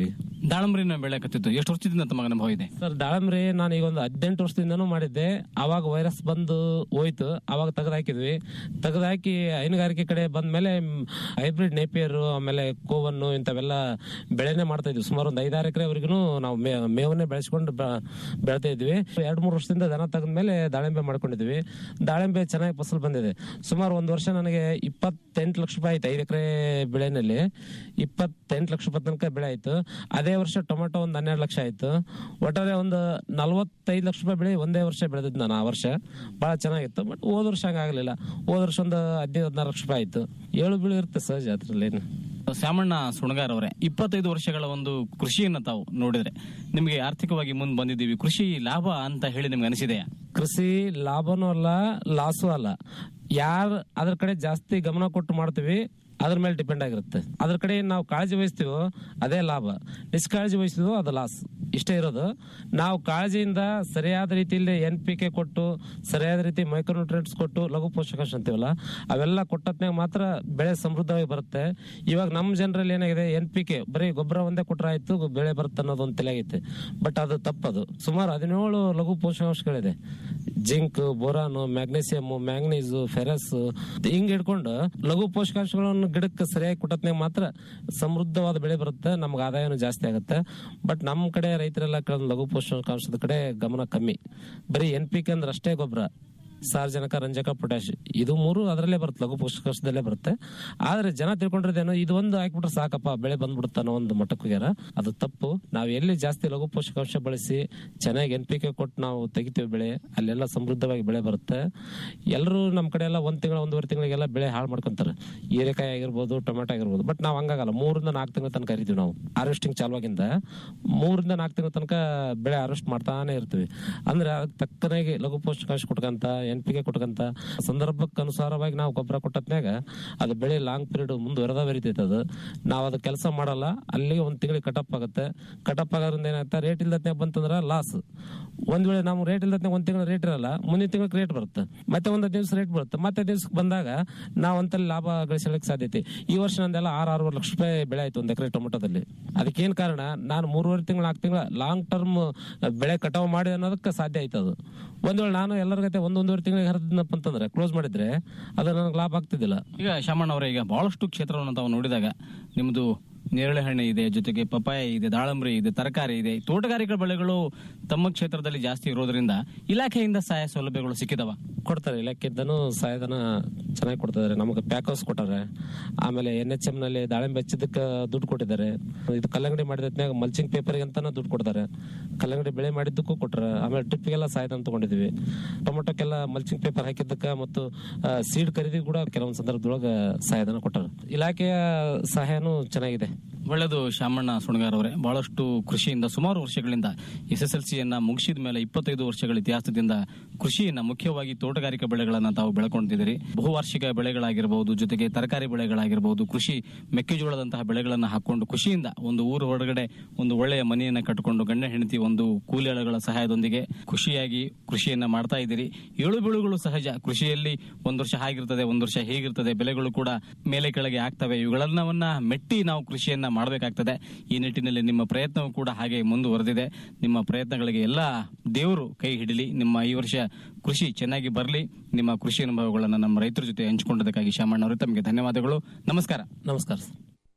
ಮಾಡಿದ್ವಿ ದಾಳಂಬ್ರಿನ ಬೆಳೆಕತ್ತಿತ್ತು ಎಷ್ಟು ವರ್ಷದಿಂದ ತಮಗೆ ಅನುಭವ ಇದೆ ಸರ್ ದಾಳಂಬ್ರಿ ನಾನು ಈಗ ಒಂದು ಹದಿನೆಂಟು ವರ್ಷದಿಂದನೂ ಮಾಡಿದ್ದೆ ಅವಾಗ ವೈರಸ್ ಬಂದು ಹೋಯ್ತು ಅವಾಗ ತೆಗೆದು ಹಾಕಿದ್ವಿ ತೆಗೆದು ಹಾಕಿ ಹೈನುಗಾರಿಕೆ ಕಡೆ ಬಂದ್ಮೇಲೆ ಹೈಬ್ರಿಡ್ ನೇಪಿಯರು ಆಮೇಲೆ ಕೋವನ್ನು ಇಂಥವೆಲ್ಲ ಬೆಳೆನೇ ಮಾಡ್ತಾ ಇದ್ವಿ ಸುಮಾರು ಒಂದು ಐದಾರು ಎಕರೆವರೆಗೂ ನಾವು ಮೇ ಮೇವನ್ನೇ ಬೆಳೆಸ್ಕೊಂಡು ಬೆ- ಬೆಳ್ತಾ ಇದ್ವಿ ಎರಡು ಮೂರು ವರ್ಷದಿಂದ ದನ ತೆಗೆದ್ಮೇಲೆ ದಾಳಿಂಬೆ ಮಾಡ್ಕೊಂಡಿದ್ವಿ ದಾಳಿಂಬೆ ಚೆನ್ನಾಗಿ ಫಸಲು ಬಂದಿದೆ ಸುಮಾರು ಒಂದು ವರ್ಷ ನನಗೆ ಇಪ್ಪತ್ತೆಂಟು ಲಕ್ಷ ರೂಪಾಯಿ ಆಯ್ತು ಐದು ಎಕರೆ ಬೆಳೆನಲ್ಲಿ ಇಪ್ಪತ್ತೆಂಟು ಲಕ್ಷ ರೂಪಾಯಿ ತನಕ ಬೆಳೆ ಆಯ್ತು ಅದೇ ವರ್ಷ ಟೊಮೆಟೊ ಒಂದು ಹನ್ನೆರಡು ಲಕ್ಷ ಆಯ್ತು ಒಟ್ಟಾರೆ ಒಂದು ನಲವತ್ತೈದು ಲಕ್ಷ ರೂಪಾಯಿ ಬೆಳೆ ಒಂದೇ ವರ್ಷ ಬೆಳೆದಿದ್ದು ನಾನು ಆ ವರ್ಷ ಬಹಳ ಚೆನ್ನಾಗಿತ್ತು ಬಟ್ ಹೋದ ವರ್ಷ ಹಂಗಾಗಲಿಲ್ಲ ಹೋದ ವರ್ಷ ಒಂದು ಹದಿನೈದು ಹದಿನಾರು ಲಕ್ಷ ರೂಪಾಯಿ ಆಯ್ತು ಏಳು ಬೀಳು ಇರುತ್ತೆ ಸಹಜ ಅದ್ರಲ್ಲಿ ಶ್ಯಾಮಣ್ಣ ಸುಣಗಾರ್ ಅವರೇ ಇಪ್ಪತ್ತೈದು ವರ್ಷಗಳ ಒಂದು ಕೃಷಿಯನ್ನ ತಾವು ನೋಡಿದ್ರೆ ನಿಮಗೆ ಆರ್ಥಿಕವಾಗಿ ಮುಂದೆ ಬಂದಿದ್ದೀವಿ ಕೃಷಿ ಲಾಭ ಅಂತ ಹೇಳಿ ನಿಮ್ಗೆ ಅನಿಸಿದೆಯಾ ಕೃಷಿ ಲಾಭನೂ ಅಲ್ಲ ಲಾಸು ಅಲ್ಲ ಯಾರು ಅದ್ರ ಕಡೆ ಜಾಸ್ತಿ ಗಮನ ಕೊಟ್ಟು ಮಾಡ್ತೀವಿ ಅದ್ರ ಮೇಲೆ ಡಿಪೆಂಡ್ ಆಗಿರುತ್ತೆ ಅದ್ರ ಕಡೆ ನಾವು ಕಾಳಜಿ ವಹಿಸ್ತೀವೋ ಅದೇ ಲಾಭ ನಿಷ್ಕಾಳಜಿ ವಹಿಸ್ತೀವೋ ಅದು ಲಾಸ್ ಇಷ್ಟೇ ಇರೋದು ನಾವು ಕಾಳಜಿಯಿಂದ ಸರಿಯಾದ ರೀತಿಯಲ್ಲಿ ಎನ್ ಪಿ ಕೆ ಕೊಟ್ಟು ಸರಿಯಾದ ರೀತಿ ಮೈಕ್ರೋನ್ಯೂಟ್ರಿಯೆಂಟ್ಸ್ ಕೊಟ್ಟು ಲಘು ಪೋಷಕಾಂಶ ಅಂತೀವಲ್ಲ ಅವೆಲ್ಲ ಕೊಟ್ಟತ್ನಾಗ ಮಾತ್ರ ಬೆಳೆ ಸಮೃದ್ಧವಾಗಿ ಬರುತ್ತೆ ಇವಾಗ ನಮ್ಮ ಜನರಲ್ಲಿ ಏನಾಗಿದೆ ಎನ್ ಪಿ ಕೆ ಬರೀ ಗೊಬ್ಬರ ಒಂದೇ ಕೊಟ್ರೆ ಆಯ್ತು ಬೆಳೆ ಬರುತ್ತೆ ಅನ್ನೋದು ಒಂದು ತಲೆಯಾಗೈತೆ ಬಟ್ ಅದು ತಪ್ಪದು ಸುಮಾರು ಹದಿನೇಳು ಲಘು ಪೋಷಕಾಂಶಗಳಿದೆ zinc boron magnesium manganese ferrous ಹಿಂಗ್ ಹಿಡ್ಕೊಂಡು ಲಘು ಪೋಷಕಾಂಶಗಳನ್ನು ಗಿಡಕ್ಕೆ ಸರಿಯಾಗಿ ಕೊಟ್ಟತ್ನಾಗ ಮಾತ್ರ ಸಮೃದ್ಧವಾದ ಬೆಳೆ ಬರುತ್ತೆ ನಮ್ಗೆ ಆದಾಯನೂ ಜಾಸ್ತಿ ಆಗುತ್ತೆ ಬಟ್ ನಮ್ಮ ಕಡೆ ರೈತರೆಲ್ಲ ಕೆಲವೊಂದು ಲಘು ಪೋಷಕಾಂಶದ ಕಡೆ ಗಮನ ಕಮ್ಮಿ ಬರೀ ಎನ್ ಪಿ ಕೆ ಅಂದ್ರೆ ಅಷ್ಟೇ ಗೊಬ್ಬರ ಸಾರ್ವಜನಿಕ ರಂಜಕ ಪೊಟ್ಯಾಶ್ ಇದು ಮೂರು ಅದರಲ್ಲೇ ಬರುತ್ತೆ ಲಘು ಪೋಷಕಾಂಶದಲ್ಲೇ ಬರುತ್ತೆ ಆದ್ರೆ ಜನ ತಿಳ್ಕೊಂಡಿರೋದೇನೋ ಇದು ಒಂದು ಹಾಕ್ಬಿಟ್ರೆ ಸಾಕಪ್ಪ ಬೆಳೆ ಬಂದ್ಬಿಡುತ್ತೆ ಅನ್ನೋ ಒಂದು ಮಟ್ಟಕ್ಕೆ ಹೋಗ್ಯಾರ ಅದು ತಪ್ಪು ನಾವು ಎಲ್ಲಿ ಜಾಸ್ತಿ ಲಘು ಪೋಷಕಾಂಶ ಬಳಸಿ ಚೆನ್ನಾಗಿ ಎನ್ ಪಿ ಕೆ ಕೊಟ್ಟು ನಾವು ತೆಗಿತೀವಿ ಬೆಳೆ ಅಲ್ಲೆಲ್ಲ ಸಮೃದ್ಧವಾಗಿ ಬೆಳೆ ಬರುತ್ತೆ ಎಲ್ಲರೂ ನಮ್ಮ ಕಡೆ ಎಲ್ಲ ಒಂದ್ ತಿಂಗಳ ಒಂದೂವರೆ ತಿಂಗಳಿಗೆಲ್ಲ ಬೆಳೆ ಹಾಳು ಮಾಡ್ಕೊಂತಾರೆ ಹೀರೆಕಾಯಿ ಆಗಿರ್ಬೋದು ಟೊಮೆಟೊ ಆಗಿರ್ಬೋದು ಬಟ್ ನಾವು ಹಂಗಾಗಲ್ಲ ಮೂರಿಂದ ನಾಲ್ಕು ತಿಂಗಳ ತನಕ ಕರಿತೀವಿ ನಾವು ಹಾರ್ವೆಸ್ಟಿಂಗ್ ಚಾಲುವಾಗಿಂದ ಮೂರಿಂದ ನಾಲ್ಕು ತಿಂಗಳ ತನಕ ಬೆಳೆ ಹಾರ್ವೆಸ್ಟ್ ಮಾಡ್ತಾನೆ ಇರ್ತೀವಿ ಅಂದ್ರೆ ಅದಕ್ಕೆ ತಕ್ಕನಾಗಿ ಲಘು ಪೋಷಕಾಂಶ ಕೊಟ್ಕಂತ ಎನ್ ಪಿ ಕೆ ಕೊಟ್ಕಂತ ಸಂದರ್ಭಕ್ಕೆ ಅನುಸಾರವಾಗಿ ನಾವು ಗೊಬ್ಬರ ಕೊಟ್ಟತ್ನಾಗ ಅದು ಬೆಳೆ ಲಾಂಗ್ ಪೀರಿಯಡ್ ಮುಂದುವರೆದ ಬರಿತೈತೆ ಅದು ನಾವು ಅದು ಕೆಲಸ ಮಾಡಲ್ಲ ಅಲ್ಲಿಗೆ ಒಂದ್ ತಿಂಗಳಿಗೆ ಕಟಪ್ ಆಗುತ್ತೆ ಕಟಪ್ ಆಗೋದ್ರಿಂದ ಏನಾಗ್ತಾ ರೇಟ್ ಇಲ್ದತ್ನಾಗ ಬಂತಂದ್ರ ಲಾಸ್ ಒಂದ್ ವೇಳೆ ನಾವು ರೇಟ್ ಇಲ್ದತ್ನಾಗ ಒಂದ್ ತಿಂಗಳ ರೇಟ್ ಇರಲ್ಲ ಮುಂದಿನ ತಿಂಗಳಿಗೆ ರೇಟ್ ಬರುತ್ತೆ ಮತ್ತೆ ಒಂದು ದಿವಸ ರೇಟ್ ಬರುತ್ತೆ ಮತ್ತೆ ದಿವಸಕ್ಕೆ ಬಂದಾಗ ನಾವು ಅಂತಲ್ಲಿ ಲಾಭ ಗಳಿಸಲಿಕ್ಕೆ ಸಾಧ್ಯತೆ ಈ ವರ್ಷ ನಂದೆಲ್ಲ ಆರು ಆರೂವರೆ ಲಕ್ಷ ರೂಪಾಯಿ ಬೆಳೆ ಆಯ್ತು ಒಂದ್ ಎಕರೆ ಟೊಮೆಟೊದಲ್ಲಿ ಅದಕ್ಕೇನ್ ಕಾರಣ ನಾನು ಮೂರುವರೆ ತಿಂಗಳು ನಾಲ್ಕು ತಿಂಗಳ ಲಾಂಗ್ ಟರ್ಮ್ ಬೆಳೆ ಕಟಾವು ಮಾಡಿ ಅನ್ನೋದಕ್ಕೆ ಸಾಧ್ಯ ಆಯ್ತು ಅದು ಒಂದ್ ವೇಳೆ ನಾನು ಎಲ್ಲರ ಜೊತೆ ಒಂದೊಂದೂವರೆ ತಿಂಗಳಿಗೆ ಹರಿದಪ್ಪ ಅಂತಂದ್ರೆ ಕ್ಲೋಸ್ ಮಾಡಿದ್ರೆ ಅದು ನನಗೆ ಲಾಭ ಆಗ್ತಿದ್ದಿಲ್ಲ ಈಗ ಶಾಮಣ್ಣ ಅವರೇ ಈಗ ಬಹಳಷ್ಟು ಕ್ಷೇತ್ರವನ್ನು ತಾವು ನೋಡಿದಾಗ ನಿಮ್ಮದು ನೇರಳೆ ಹಣ್ಣು ಇದೆ ಜೊತೆಗೆ ಪಪಾಯ ಇದೆ ದಾಳಂಬ್ರಿ ಇದೆ ತರಕಾರಿ ಇದೆ ತೋಟಗಾರಿಕೆ ಬೆಳೆಗಳು ತಮ್ಮ ಕ್ಷೇತ್ರದಲ್ಲಿ ಜಾಸ್ತಿ ಇರೋದ್ರಿಂದ ಇಲಾಖೆಯಿಂದ ಸಹಾಯ ಸೌಲಭ್ಯಗಳು ಸಿಕ್ಕಿದವ ಕೊಡ್ತಾರೆ ಇಲಾಖೆಯಿಂದನೂ ಸಹಾಯಧನ ಚೆನ್ನಾಗಿ ಕೊಡ್ತಿದ್ದಾರೆ ನಮಗೆ ಪ್ಯಾಕ್ ಹೌಸ್ ಕೊಟ್ಟಾರೆ ಆಮೇಲೆ ಎನ್ ಎಚ್ ಎಂ ನಲ್ಲಿ ದಾಳಿಂಬೆ ಹಚ್ಚಿದ್ದಕ್ಕೆ ದುಡ್ಡು ಕೊಟ್ಟಿದ್ದಾರೆ ಇದು ಕಲ್ಲಂಗಡಿ ಮಾಡಿದ್ಮ್ಯಾಗ ಮಲ್ಚಿಂಗ್ ಪೇಪರ್ಗೆ ಅಂತಾನೆ ದುಡ್ಡು ಕೊಡ್ತಾರೆ ಕಲ್ಲಂಗಡಿ ಬೆಳೆ ಮಾಡಿದ್ದಕ್ಕೂ ಕೊಟ್ಟಾರೆ ಆಮೇಲೆ ಡ್ರಿಪ್ಗೆಲ್ಲ ಸಹಾಯಧನ ತಗೊಂಡಿದ್ವಿ ಟೊಮೆಟೊಕ್ಕೆಲ್ಲ ಮಲ್ಚಿಂಗ್ ಪೇಪರ್ ಹಾಕಿದ್ದಕ್ಕೆ ಮತ್ತು ಸೀಡ್ ಖರೀದಿ ಕೂಡ ಕೆಲವೊಂದು ಸಂದರ್ಭದೊಳಗೆ ಸಹಾಯಧನ ಕೊಟ್ಟಾರೆ ಇಲಾಖೆಯ ಸಹಾಯನೂ ಚೆನ್ನಾಗಿದೆ ಒಳ್ಳೆಯದು ಶಾಮಣ್ಣ ಸುಣಗಾರ್ ಅವರೇ ಬಹಳಷ್ಟು ಕೃಷಿಯಿಂದ ಸುಮಾರು ವರ್ಷಗಳಿಂದ ಎಸ್ ಎಸ್ ಎಲ್ ಸಿಯನ್ನ ಮುಗಿಸಿದ ಮೇಲೆ ಇಪ್ಪತ್ತೈದು ವರ್ಷಗಳ ಇತಿಹಾಸದಿಂದ ಕೃಷಿಯನ್ನ ಮುಖ್ಯವಾಗಿ ತೋಟಗಾರಿಕಾ ಬೆಳೆಗಳನ್ನ ತಾವು ಬೆಳ್ಕೊಂಡಿದ್ದೀರಿ ಬಹುವಾರ್ಷಿಕ ಬೆಳೆಗಳಾಗಿರಬಹುದು ಜೊತೆಗೆ ತರಕಾರಿ ಬೆಳೆಗಳಾಗಿರಬಹುದು ಕೃಷಿ ಮೆಕ್ಕೆಜೋಳದಂತಹ ಬೆಳೆಗಳನ್ನ ಹಾಕೊಂಡು ಖುಷಿಯಿಂದ ಒಂದು ಊರು ಹೊರಗಡೆ ಒಂದು ಒಳ್ಳೆಯ ಮನೆಯನ್ನ ಕಟ್ಟಿಕೊಂಡು ಗಂಡ ಹೆಂಡತಿ ಒಂದು ಕೂಲಿಯಾಳುಗಳ ಸಹಾಯದೊಂದಿಗೆ ಖುಷಿಯಾಗಿ ಕೃಷಿಯನ್ನ ಮಾಡ್ತಾ ಇದ್ದೀರಿ ಏಳು ಬೀಳುಗಳು ಸಹಜ ಕೃಷಿಯಲ್ಲಿ ಒಂದು ವರ್ಷ ಹಾಗಿರ್ತದೆ ಒಂದು ವರ್ಷ ಹೇಗಿರ್ತದೆ ಬೆಲೆಗಳು ಕೂಡ ಮೇಲೆ ಕೆಳಗೆ ಆಗ್ತವೆ ಇವುಗಳನ್ನವನ್ನ ಮೆಟ್ಟಿ ನಾವು ಕೃಷಿಯನ್ನ ಮಾಡಬೇಕಾಗ್ತದೆ ಈ ನಿಟ್ಟಿನಲ್ಲಿ ನಿಮ್ಮ ಪ್ರಯತ್ನವೂ ಕೂಡ ಹಾಗೆ ಮುಂದುವರೆದಿದೆ ನಿಮ್ಮ ಪ್ರಯತ್ನಗಳಿಗೆ ಎಲ್ಲ ದೇವರು ಕೈ ಹಿಡಿಲಿ ನಿಮ್ಮ ಈ ವರ್ಷ ಕೃಷಿ ಚೆನ್ನಾಗಿ ಬರಲಿ ನಿಮ್ಮ ಕೃಷಿ ಅನುಭವಗಳನ್ನು ನಮ್ಮ ರೈತರ ಜೊತೆ ಹಂಚಿಕೊಂಡದಕ್ಕಾಗಿ ಶಾಮಣ್ಣ ಅವರು ತಮಗೆ ಧನ್ಯವಾದಗಳು ನಮಸ್ಕಾರ ನಮಸ್ಕಾರ ಸರ್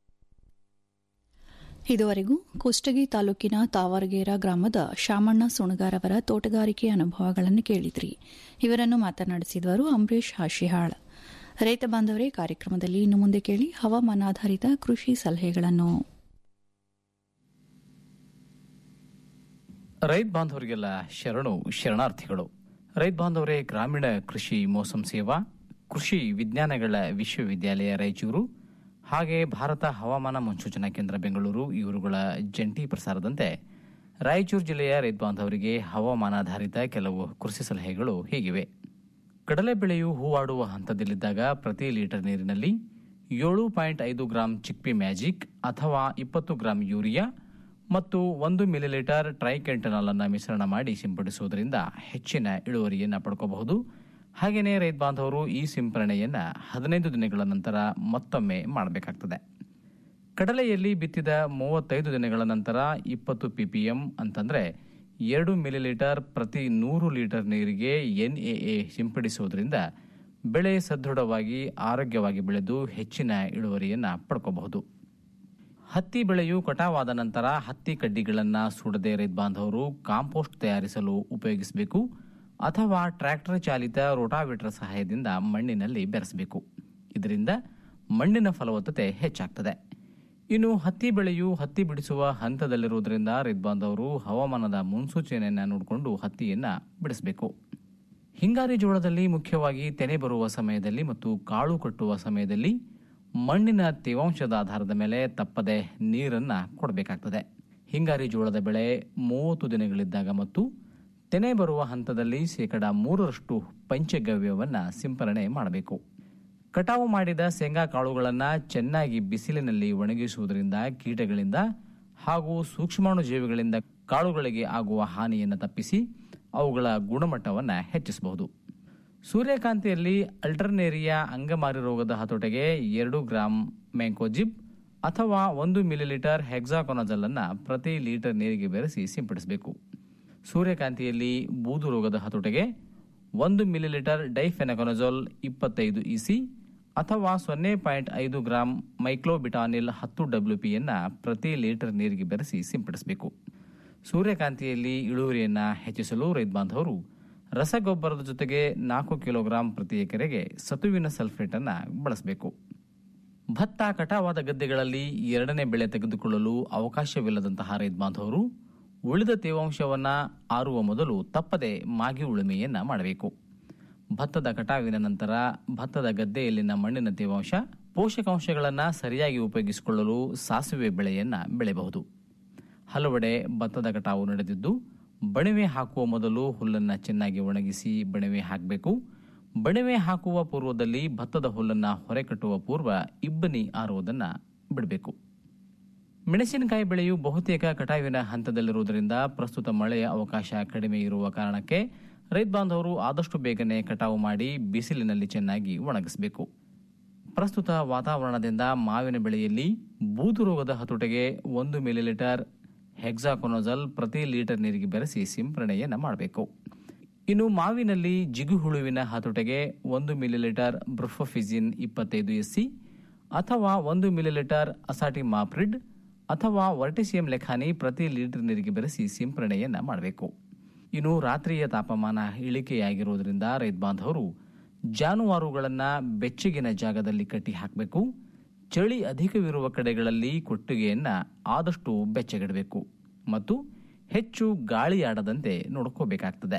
ಇದುವರೆಗೂ ಕುಷ್ಟಗಿ ತಾಲೂಕಿನ ತಾವರಗೇರ ಗ್ರಾಮದ ಶಾಮಣ್ಣ ಸುಣಗಾರ್ ಅವರ ತೋಟಗಾರಿಕೆ ಅನುಭವಗಳನ್ನು ಕೇಳಿದ್ರಿ ಇವರನ್ನು ಮಾತನಾಡಿಸಿದವರು ಅಂಬರೀಶ್ ಹಾಶಿಹಾಳ್ ರೈತ ಬಾಂಧವರೇ ಕಾರ್ಯಕ್ರಮದಲ್ಲಿ ಇನ್ನು ಮುಂದೆ ಕೇಳಿ ಹವಾಮಾನಾಧಾರಿತ ಕೃಷಿ ಸಲಹೆಗಳನ್ನು ರೈತ ಬಾಂಧವರಿಗೆಲ್ಲ ಶರಣು ಶರಣಾರ್ಥಿಗಳು ರೈತ ಬಾಂಧವರೇ ಗ್ರಾಮೀಣ ಕೃಷಿ ಮೋಸಂ ಸೇವಾ ಕೃಷಿ ವಿಜ್ಞಾನಗಳ ವಿಶ್ವವಿದ್ಯಾಲಯ ರಾಯಚೂರು ಹಾಗೆ ಭಾರತ ಹವಾಮಾನ ಮುನ್ಸೂಚನಾ ಕೇಂದ್ರ ಬೆಂಗಳೂರು ಇವರುಗಳ ಜಂಟಿ ಪ್ರಸಾರದಂತೆ ರಾಯಚೂರು ಜಿಲ್ಲೆಯ ರೈತ ಬಾಂಧವರಿಗೆ ಹವಾಮಾನಾಧಾರಿತ ಕೆಲವು ಕೃಷಿ ಸಲಹೆಗಳು ಹೀಗಿವೆ ಕಡಲೆ ಬೆಳೆಯು ಹೂವಾಡುವ ಹಂತದಲ್ಲಿದ್ದಾಗ ಪ್ರತಿ ಲೀಟರ್ ನೀರಿನಲ್ಲಿ ಏಳು ಪಾಯಿಂಟ್ ಐದು ಗ್ರಾಂ ಚಿಕ್ಪಿ ಮ್ಯಾಜಿಕ್ ಅಥವಾ ಇಪ್ಪತ್ತು ಗ್ರಾಂ ಯೂರಿಯಾ ಮತ್ತು ಒಂದು ಮಿಲಿಲೀಟರ್ ಟ್ರೈಕೆಂಟನಾಲ್ ಅನ್ನು ಮಿಶ್ರಣ ಮಾಡಿ ಸಿಂಪಡಿಸುವುದರಿಂದ ಹೆಚ್ಚಿನ ಇಳುವರಿಯನ್ನು ಪಡ್ಕೋಬಹುದು ಹಾಗೆಯೇ ರೈತ ಬಾಂಧವರು ಈ ಸಿಂಪರಣೆಯನ್ನು ಹದಿನೈದು ದಿನಗಳ ನಂತರ ಮತ್ತೊಮ್ಮೆ ಮಾಡಬೇಕಾಗ್ತದೆ ಕಡಲೆಯಲ್ಲಿ ಬಿತ್ತಿದ ಮೂವತ್ತೈದು ದಿನಗಳ ನಂತರ ಇಪ್ಪತ್ತು ಪಿಪಿಎಂ ಅಂತಂದ್ರೆ ಎರಡು ಮಿಲಿಲೀಟರ್ ಪ್ರತಿ ನೂರು ಲೀಟರ್ ನೀರಿಗೆ ಎನ್ಎಎ ಸಿಂಪಡಿಸುವುದರಿಂದ ಬೆಳೆ ಸದೃಢವಾಗಿ ಆರೋಗ್ಯವಾಗಿ ಬೆಳೆದು ಹೆಚ್ಚಿನ ಇಳುವರಿಯನ್ನು ಪಡ್ಕೋಬಹುದು ಹತ್ತಿ ಬೆಳೆಯು ಕಟಾವಾದ ನಂತರ ಹತ್ತಿ ಕಡ್ಡಿಗಳನ್ನು ಸುಡದೆ ರೈತ ಬಾಂಧವರು ಕಾಂಪೋಸ್ಟ್ ತಯಾರಿಸಲು ಉಪಯೋಗಿಸಬೇಕು ಅಥವಾ ಟ್ರ್ಯಾಕ್ಟರ್ ಚಾಲಿತ ರೋಟಾವೇಟರ್ ಸಹಾಯದಿಂದ ಮಣ್ಣಿನಲ್ಲಿ ಬೆರೆಸಬೇಕು ಇದರಿಂದ ಮಣ್ಣಿನ ಫಲವತ್ತತೆ ಹೆಚ್ಚಾಗ್ತದೆ ಇನ್ನು ಹತ್ತಿ ಬೆಳೆಯು ಹತ್ತಿ ಬಿಡಿಸುವ ಹಂತದಲ್ಲಿರುವುದರಿಂದ ರೈತ ಬಾಂಧವರು ಹವಾಮಾನದ ಮುನ್ಸೂಚನೆಯನ್ನು ನೋಡಿಕೊಂಡು ಹತ್ತಿಯನ್ನು ಬಿಡಿಸಬೇಕು ಹಿಂಗಾರಿ ಜೋಳದಲ್ಲಿ ಮುಖ್ಯವಾಗಿ ತೆನೆ ಬರುವ ಸಮಯದಲ್ಲಿ ಮತ್ತು ಕಾಳು ಕಟ್ಟುವ ಸಮಯದಲ್ಲಿ ಮಣ್ಣಿನ ತೇವಾಂಶದ ಆಧಾರದ ಮೇಲೆ ತಪ್ಪದೆ ನೀರನ್ನು ಕೊಡಬೇಕಾಗ್ತದೆ ಹಿಂಗಾರಿ ಜೋಳದ ಬೆಳೆ ಮೂವತ್ತು ದಿನಗಳಿದ್ದಾಗ ಮತ್ತು ತೆನೆ ಬರುವ ಹಂತದಲ್ಲಿ ಶೇಕಡ ಮೂರರಷ್ಟು ಪಂಚಗವ್ಯವನ್ನು ಸಿಂಪರಣೆ ಮಾಡಬೇಕು ಕಟಾವು ಮಾಡಿದ ಶೇಂಗಾ ಕಾಳುಗಳನ್ನು ಚೆನ್ನಾಗಿ ಬಿಸಿಲಿನಲ್ಲಿ ಒಣಗಿಸುವುದರಿಂದ ಕೀಟಗಳಿಂದ ಹಾಗೂ ಸೂಕ್ಷ್ಮಾಣು ಜೀವಿಗಳಿಂದ ಕಾಳುಗಳಿಗೆ ಆಗುವ ಹಾನಿಯನ್ನು ತಪ್ಪಿಸಿ ಅವುಗಳ ಗುಣಮಟ್ಟವನ್ನು ಹೆಚ್ಚಿಸಬಹುದು ಸೂರ್ಯಕಾಂತಿಯಲ್ಲಿ ಅಲ್ಟರ್ನೇರಿಯಾ ಅಂಗಮಾರಿ ರೋಗದ ಹತೋಟೆಗೆ ಎರಡು ಗ್ರಾಂ ಮ್ಯಾಂಕೋಜಿಬ್ ಅಥವಾ ಒಂದು ಮಿಲಿಲೀಟರ್ ಹೆಕ್ಸಾಕೊನಜಲ್ ಅನ್ನು ಪ್ರತಿ ಲೀಟರ್ ನೀರಿಗೆ ಬೆರೆಸಿ ಸಿಂಪಡಿಸಬೇಕು ಸೂರ್ಯಕಾಂತಿಯಲ್ಲಿ ಬೂದು ರೋಗದ ಹತೋಟೆಗೆ ಒಂದು ಮಿಲಿಲೀಟರ್ ಡೈಫೆನಕೊನಜೋಲ್ ಇಪ್ಪತ್ತೈದು ಇಸಿ ಅಥವಾ ಸೊನ್ನೆ ಪಾಯಿಂಟ್ ಐದು ಗ್ರಾಂ ಮೈಕ್ಲೋಬಿಟಾನಿಲ್ ಹತ್ತು ಡಬ್ಲ್ಯೂ ಪಿಯನ್ನು ಪ್ರತಿ ಲೀಟರ್ ನೀರಿಗೆ ಬೆರೆಸಿ ಸಿಂಪಡಿಸಬೇಕು ಸೂರ್ಯಕಾಂತಿಯಲ್ಲಿ ಇಳುವರಿಯನ್ನು ಹೆಚ್ಚಿಸಲು ರೈತ ಬಾಂಧವರು ರಸಗೊಬ್ಬರದ ಜೊತೆಗೆ ನಾಲ್ಕು ಕಿಲೋಗ್ರಾಂ ಪ್ರತಿ ಎಕರೆಗೆ ಸತುವಿನ ಸಲ್ಫೇಟ್ ಅನ್ನು ಬಳಸಬೇಕು ಭತ್ತ ಕಟಾವಾದ ಗದ್ದೆಗಳಲ್ಲಿ ಎರಡನೇ ಬೆಳೆ ತೆಗೆದುಕೊಳ್ಳಲು ಅವಕಾಶವಿಲ್ಲದಂತಹ ರೈತ ಬಾಂಧವರು ಉಳಿದ ತೇವಾಂಶವನ್ನು ಆರುವ ಮೊದಲು ತಪ್ಪದೆ ಮಾಗಿ ಉಳುಮೆಯನ್ನ ಮಾಡಬೇಕು ಭತ್ತದ ಕಟಾವಿನ ನಂತರ ಭತ್ತದ ಗದ್ದೆಯಲ್ಲಿನ ಮಣ್ಣಿನ ತೇವಾಂಶ ಪೋಷಕಾಂಶಗಳನ್ನು ಸರಿಯಾಗಿ ಉಪಯೋಗಿಸಿಕೊಳ್ಳಲು ಸಾಸಿವೆ ಬೆಳೆಯನ್ನ ಬೆಳೆಯಬಹುದು ಹಲವೆಡೆ ಭತ್ತದ ಕಟಾವು ನಡೆದಿದ್ದು ಬಣವೆ ಹಾಕುವ ಮೊದಲು ಹುಲ್ಲನ್ನು ಚೆನ್ನಾಗಿ ಒಣಗಿಸಿ ಬಣವೆ ಹಾಕಬೇಕು ಬಣವೆ ಹಾಕುವ ಪೂರ್ವದಲ್ಲಿ ಭತ್ತದ ಹುಲ್ಲನ್ನು ಹೊರೆ ಕಟ್ಟುವ ಪೂರ್ವ ಇಬ್ಬನಿ ಆರುವುದನ್ನು ಬಿಡಬೇಕು ಮೆಣಸಿನಕಾಯಿ ಬೆಳೆಯು ಬಹುತೇಕ ಕಟಾವಿನ ಹಂತದಲ್ಲಿರುವುದರಿಂದ ಪ್ರಸ್ತುತ ಮಳೆಯ ಅವಕಾಶ ಕಡಿಮೆ ಇರುವ ಕಾರಣಕ್ಕೆ ರೈತ ಬಾಂಧವರು ಆದಷ್ಟು ಬೇಗನೆ ಕಟಾವು ಮಾಡಿ ಬಿಸಿಲಿನಲ್ಲಿ ಚೆನ್ನಾಗಿ ಒಣಗಿಸಬೇಕು ಪ್ರಸ್ತುತ ವಾತಾವರಣದಿಂದ ಮಾವಿನ ಬೆಳೆಯಲ್ಲಿ ಬೂದು ರೋಗದ ಹತೋಟೆಗೆ ಒಂದು ಮಿಲಿಲೀಟರ್ ಹೆಕ್ಸಾಕೊನೋಜಲ್ ಪ್ರತಿ ಲೀಟರ್ ನೀರಿಗೆ ಬೆರೆಸಿ ಸಿಂಪರಣೆಯನ್ನು ಮಾಡಬೇಕು ಇನ್ನು ಮಾವಿನಲ್ಲಿ ಜಿಗುಹುಳುವಿನ ಹತೋಟೆಗೆ ಒಂದು ಮಿಲಿಲೀಟರ್ ಬ್ರಫೋಫಿಜಿನ್ ಇಪ್ಪತ್ತೈದು ಎಸ್ಸಿ ಅಥವಾ ಒಂದು ಮಿಲಿಲೀಟರ್ ಅಸಾಟಿ ಮಾಪ್ರಿಡ್ ಅಥವಾ ವರ್ಟಿಸಿಯಂ ಲೆಖಾನಿ ಪ್ರತಿ ಲೀಟರ್ ನೀರಿಗೆ ಬೆರೆಸಿ ಸಿಂಪರಣೆಯನ್ನು ಮಾಡಬೇಕು ಇನ್ನು ರಾತ್ರಿಯ ತಾಪಮಾನ ಇಳಿಕೆಯಾಗಿರುವುದರಿಂದ ರೈತ ಬಾಂಧವರು ಜಾನುವಾರುಗಳನ್ನು ಬೆಚ್ಚಗಿನ ಜಾಗದಲ್ಲಿ ಕಟ್ಟಿ ಹಾಕಬೇಕು ಚಳಿ ಅಧಿಕವಿರುವ ಕಡೆಗಳಲ್ಲಿ ಕೊಟ್ಟಿಗೆಯನ್ನು ಆದಷ್ಟು ಬೆಚ್ಚಗಿಡಬೇಕು ಮತ್ತು ಹೆಚ್ಚು ಗಾಳಿಯಾಡದಂತೆ ನೋಡ್ಕೋಬೇಕಾಗ್ತದೆ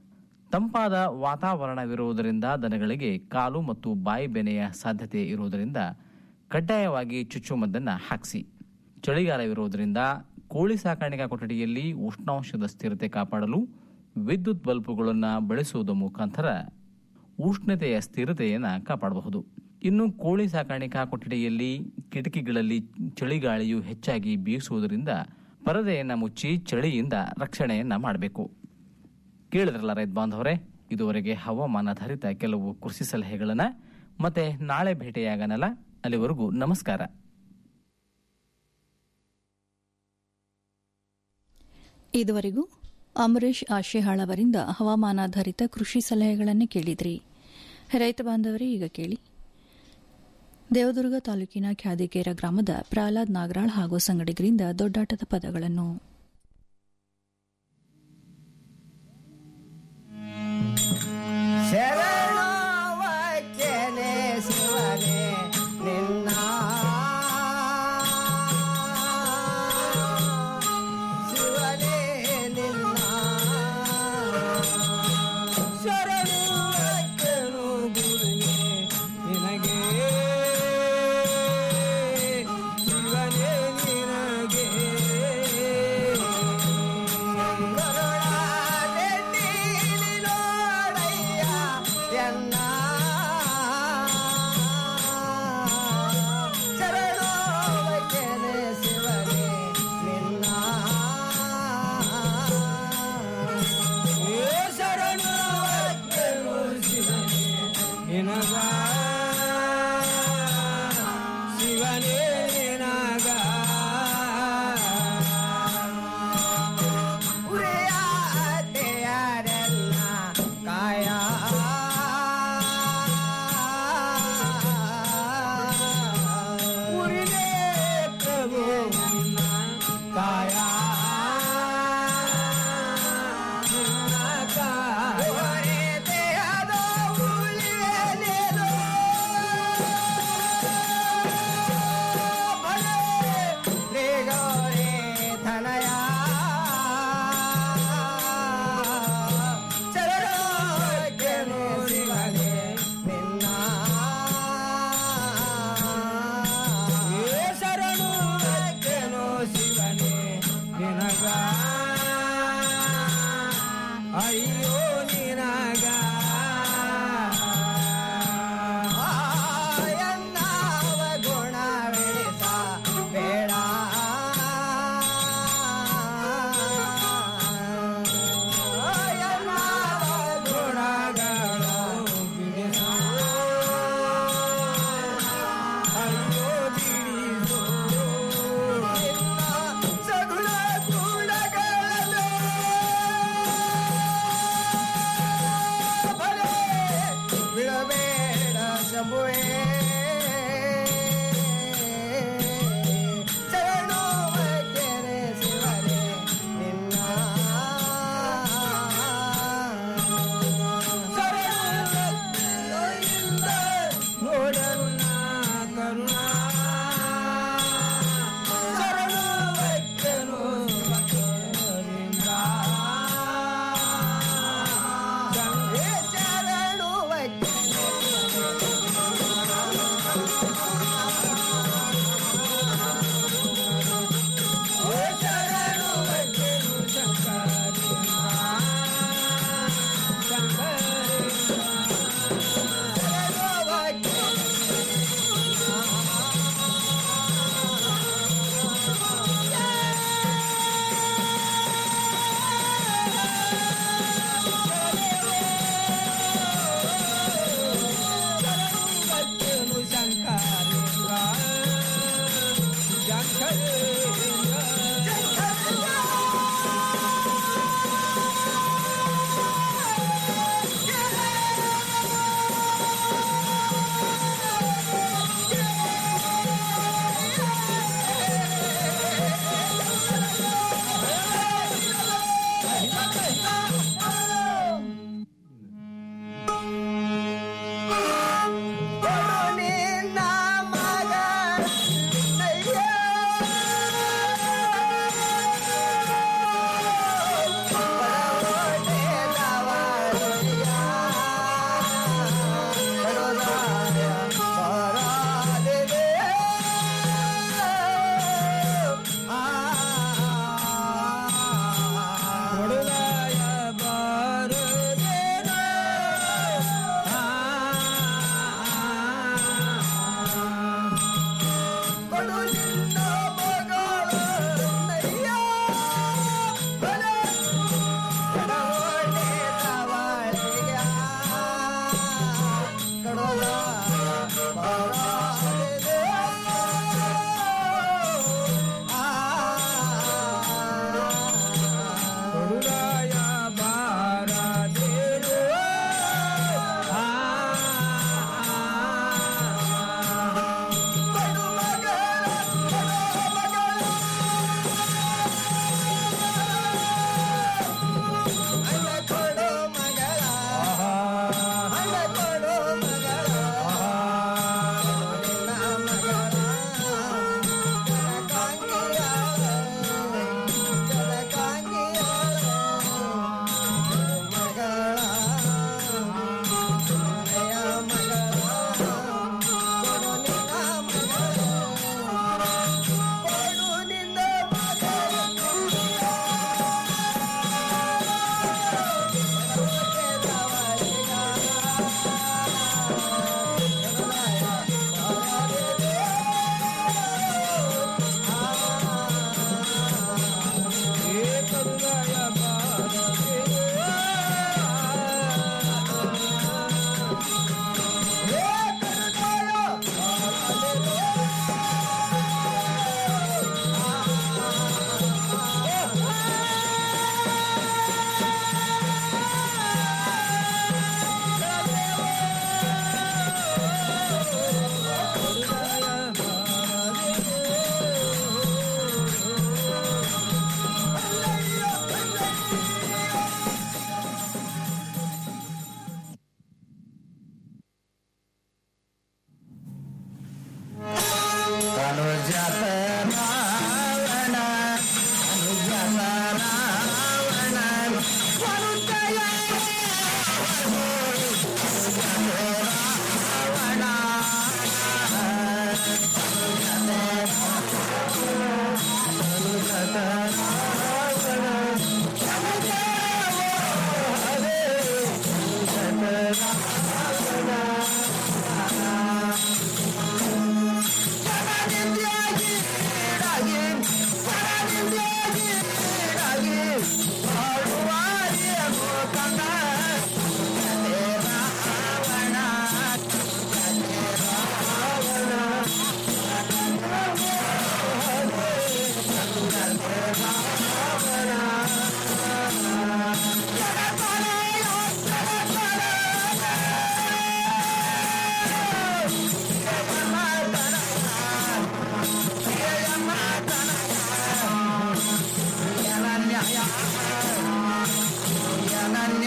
ತಂಪಾದ ವಾತಾವರಣವಿರುವುದರಿಂದ ದನಗಳಿಗೆ ಕಾಲು ಮತ್ತು ಬಾಯಿ ಬೆನೆಯ ಸಾಧ್ಯತೆ ಇರುವುದರಿಂದ ಕಡ್ಡಾಯವಾಗಿ ಚುಚ್ಚುಮದ್ದನ್ನು ಹಾಕಿಸಿ ಚಳಿಗಾಲವಿರುವುದರಿಂದ ಕೋಳಿ ಸಾಕಾಣಿಕಾ ಕೊಠಡಿಯಲ್ಲಿ ಉಷ್ಣಾಂಶದ ಸ್ಥಿರತೆ ಕಾಪಾಡಲು ವಿದ್ಯುತ್ ಬಲ್ಬುಗಳನ್ನು ಬಳಸುವುದರ ಮುಖಾಂತರ ಉಷ್ಣತೆಯ ಸ್ಥಿರತೆಯನ್ನು ಕಾಪಾಡಬಹುದು ಇನ್ನು ಕೋಳಿ ಸಾಕಾಣಿಕಾ ಕೊಠಡಿಯಲ್ಲಿ ಕಿಟಕಿಗಳಲ್ಲಿ ಚಳಿಗಾಳಿಯು ಹೆಚ್ಚಾಗಿ ಬೀಸುವುದರಿಂದ ಪರದೆಯನ್ನು ಮುಚ್ಚಿ ಚಳಿಯಿಂದ ರಕ್ಷಣೆಯನ್ನ ಮಾಡಬೇಕು ಕೇಳಿದ್ರಲ್ಲ ರೈತ ಬಾಂಧವರೇ ಇದುವರೆಗೆ ಹವಾಮಾನಾಧಾರಿತ ಕೆಲವು ಕೃಷಿ ಸಲಹೆಗಳನ್ನ ಮತ್ತೆ ನಾಳೆ ಭೇಟಿಯಾಗನಲ್ಲ ಅಲ್ಲಿವರೆಗೂ ನಮಸ್ಕಾರ ಇದುವರೆಗೂ ಅಂಬರೀಷ್ ಆಶೆಹಾಳ್ ಅವರಿಂದ ಹವಾಮಾನಾಧಾರಿತ ಕೃಷಿ ಸಲಹೆಗಳನ್ನು ಕೇಳಿದ್ರಿ ರೈತ ಬಾಂಧವರೇ ಈಗ ಕೇಳಿ ದೇವದುರ್ಗ ತಾಲೂಕಿನ ಖ್ಯಾದಿಕೇರ ಗ್ರಾಮದ ಪ್ರಹ್ಲಾದ್ ನಾಗರಾಳ್ ಹಾಗೂ ಸಂಗಡಿಗರಿಂದ ದೊಡ್ಡಾಟದ ಪದಗಳನ್ನು ಶರಣವಚ್ಚನೆ ಶಿವನೇ ನಿನ್ನ ಶಿವನೇ ನಿನ್ನ ಶರಣು ಅಚ್ಚನು ಗುರುವೇ ನಿನಗೆ ಶಿವನೇ ನಿನಗೆ ಅಯ್ಯೋ ನಿನಗ ಎನ್ನವ ಗುಣವಿಳಿಸ ಬೇಡ ಎನ್ನವ ಗುಣಗಳು ಬಿಡಿಸ ಅಯ್ಯೋ ಬಿಡಿಸು ನಿನ್ನ ಸಗುಣ ಗುಣಗಳು ಬಲೆ ಬಿಡಬೇಡ ಶಂಭುವೇ ಶರಣು ವೈದ್ಯರೇ ಶಿವರೇ ನಿನ್ನ ಶರಣು ನೋಡನ್ನ ಕರುಣಾ ಶರಣು ವೈದ್ಯರು ಗಂಗೆ ಶರಣು ಶರಣು ವೈದ್ಯರು ನಿನ್ನ ಮಗ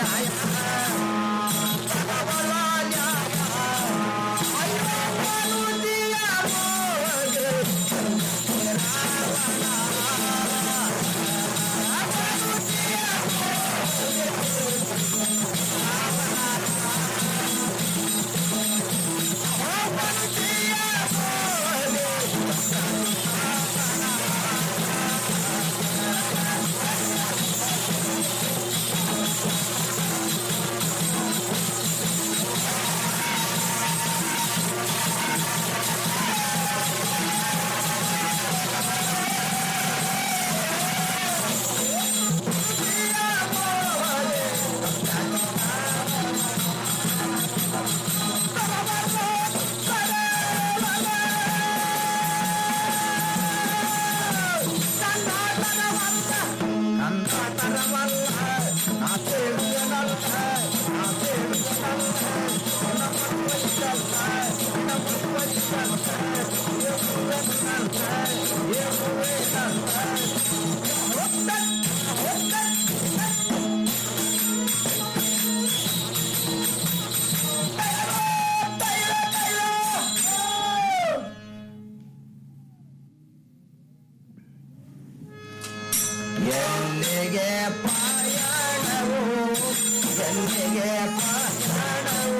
ಎಲ್ಲಿಗೆ ಪಯಣವು ಎಲ್ಲಿಗೆ ಪಯಣವು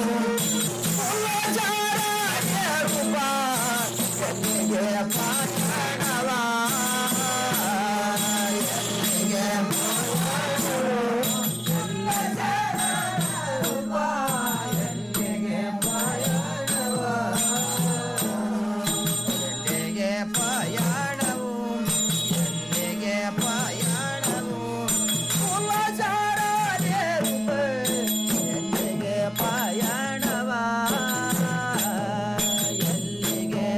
ಕುಲಜಾರಗೆ ರೂಪ ಎಲ್ಲಿಗೆ ಪಯಣವ ಎಲ್ಲಿಗೆ ಪಯಣವು ರೂಪ ಎಲ್ಲಿಗೆ ಪಯಣವ ಎಲ್ಲಿಗೆ ಪಯಣವು ಎಲ್ಲಿಗೆ ಪಯಣವು ಕುಲಜಾರಗೆ ರೂಪ ಎಲ್ಲಿಗೆ ಪಯಣವ ಎಲ್ಲಿಗೆ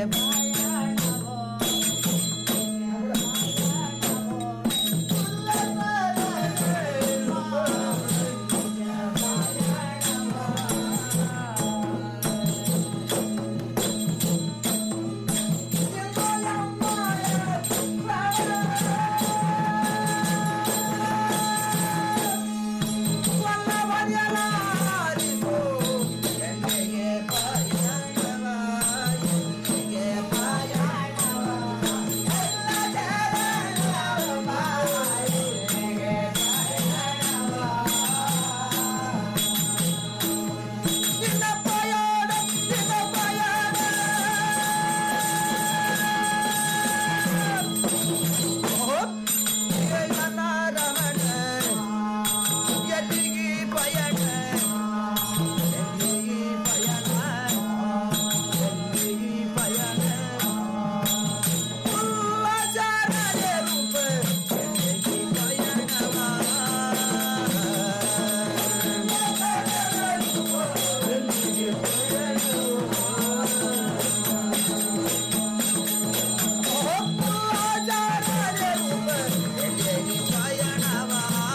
ಎಲ್ಲಿಗೆ ಪಯಣ ಎಲ್ಲಿಗೆ ಪಯಣ ಎಲ್ಲಿಗೆ ಪಯಣ ಉಲ್ಲಜಾರದೆ ರೂಪ ಎಲ್ಲಿಗೆ ಪಯಣವ ಎಲ್ಲಿಗೆ ಉಲ್ಲಜಾರದೆ ರೂಪ ಎಲ್ಲಿಗೆ ಪಯಣವ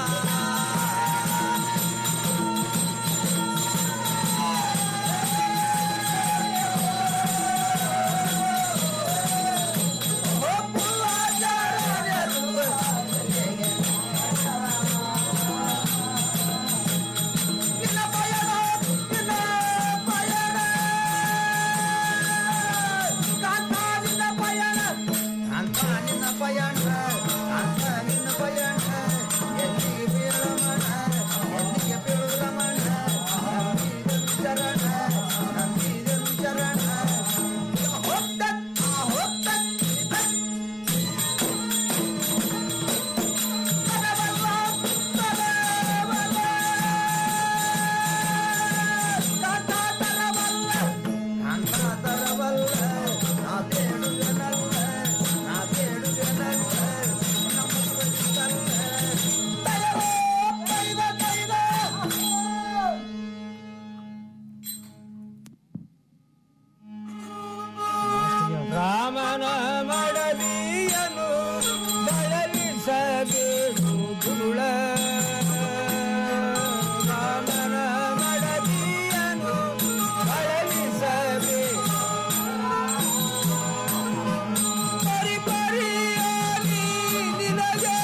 ರಾಮನ ಮಡದಿಯನು ಬಳಲಿಸಬೇಕು ದುರುಳ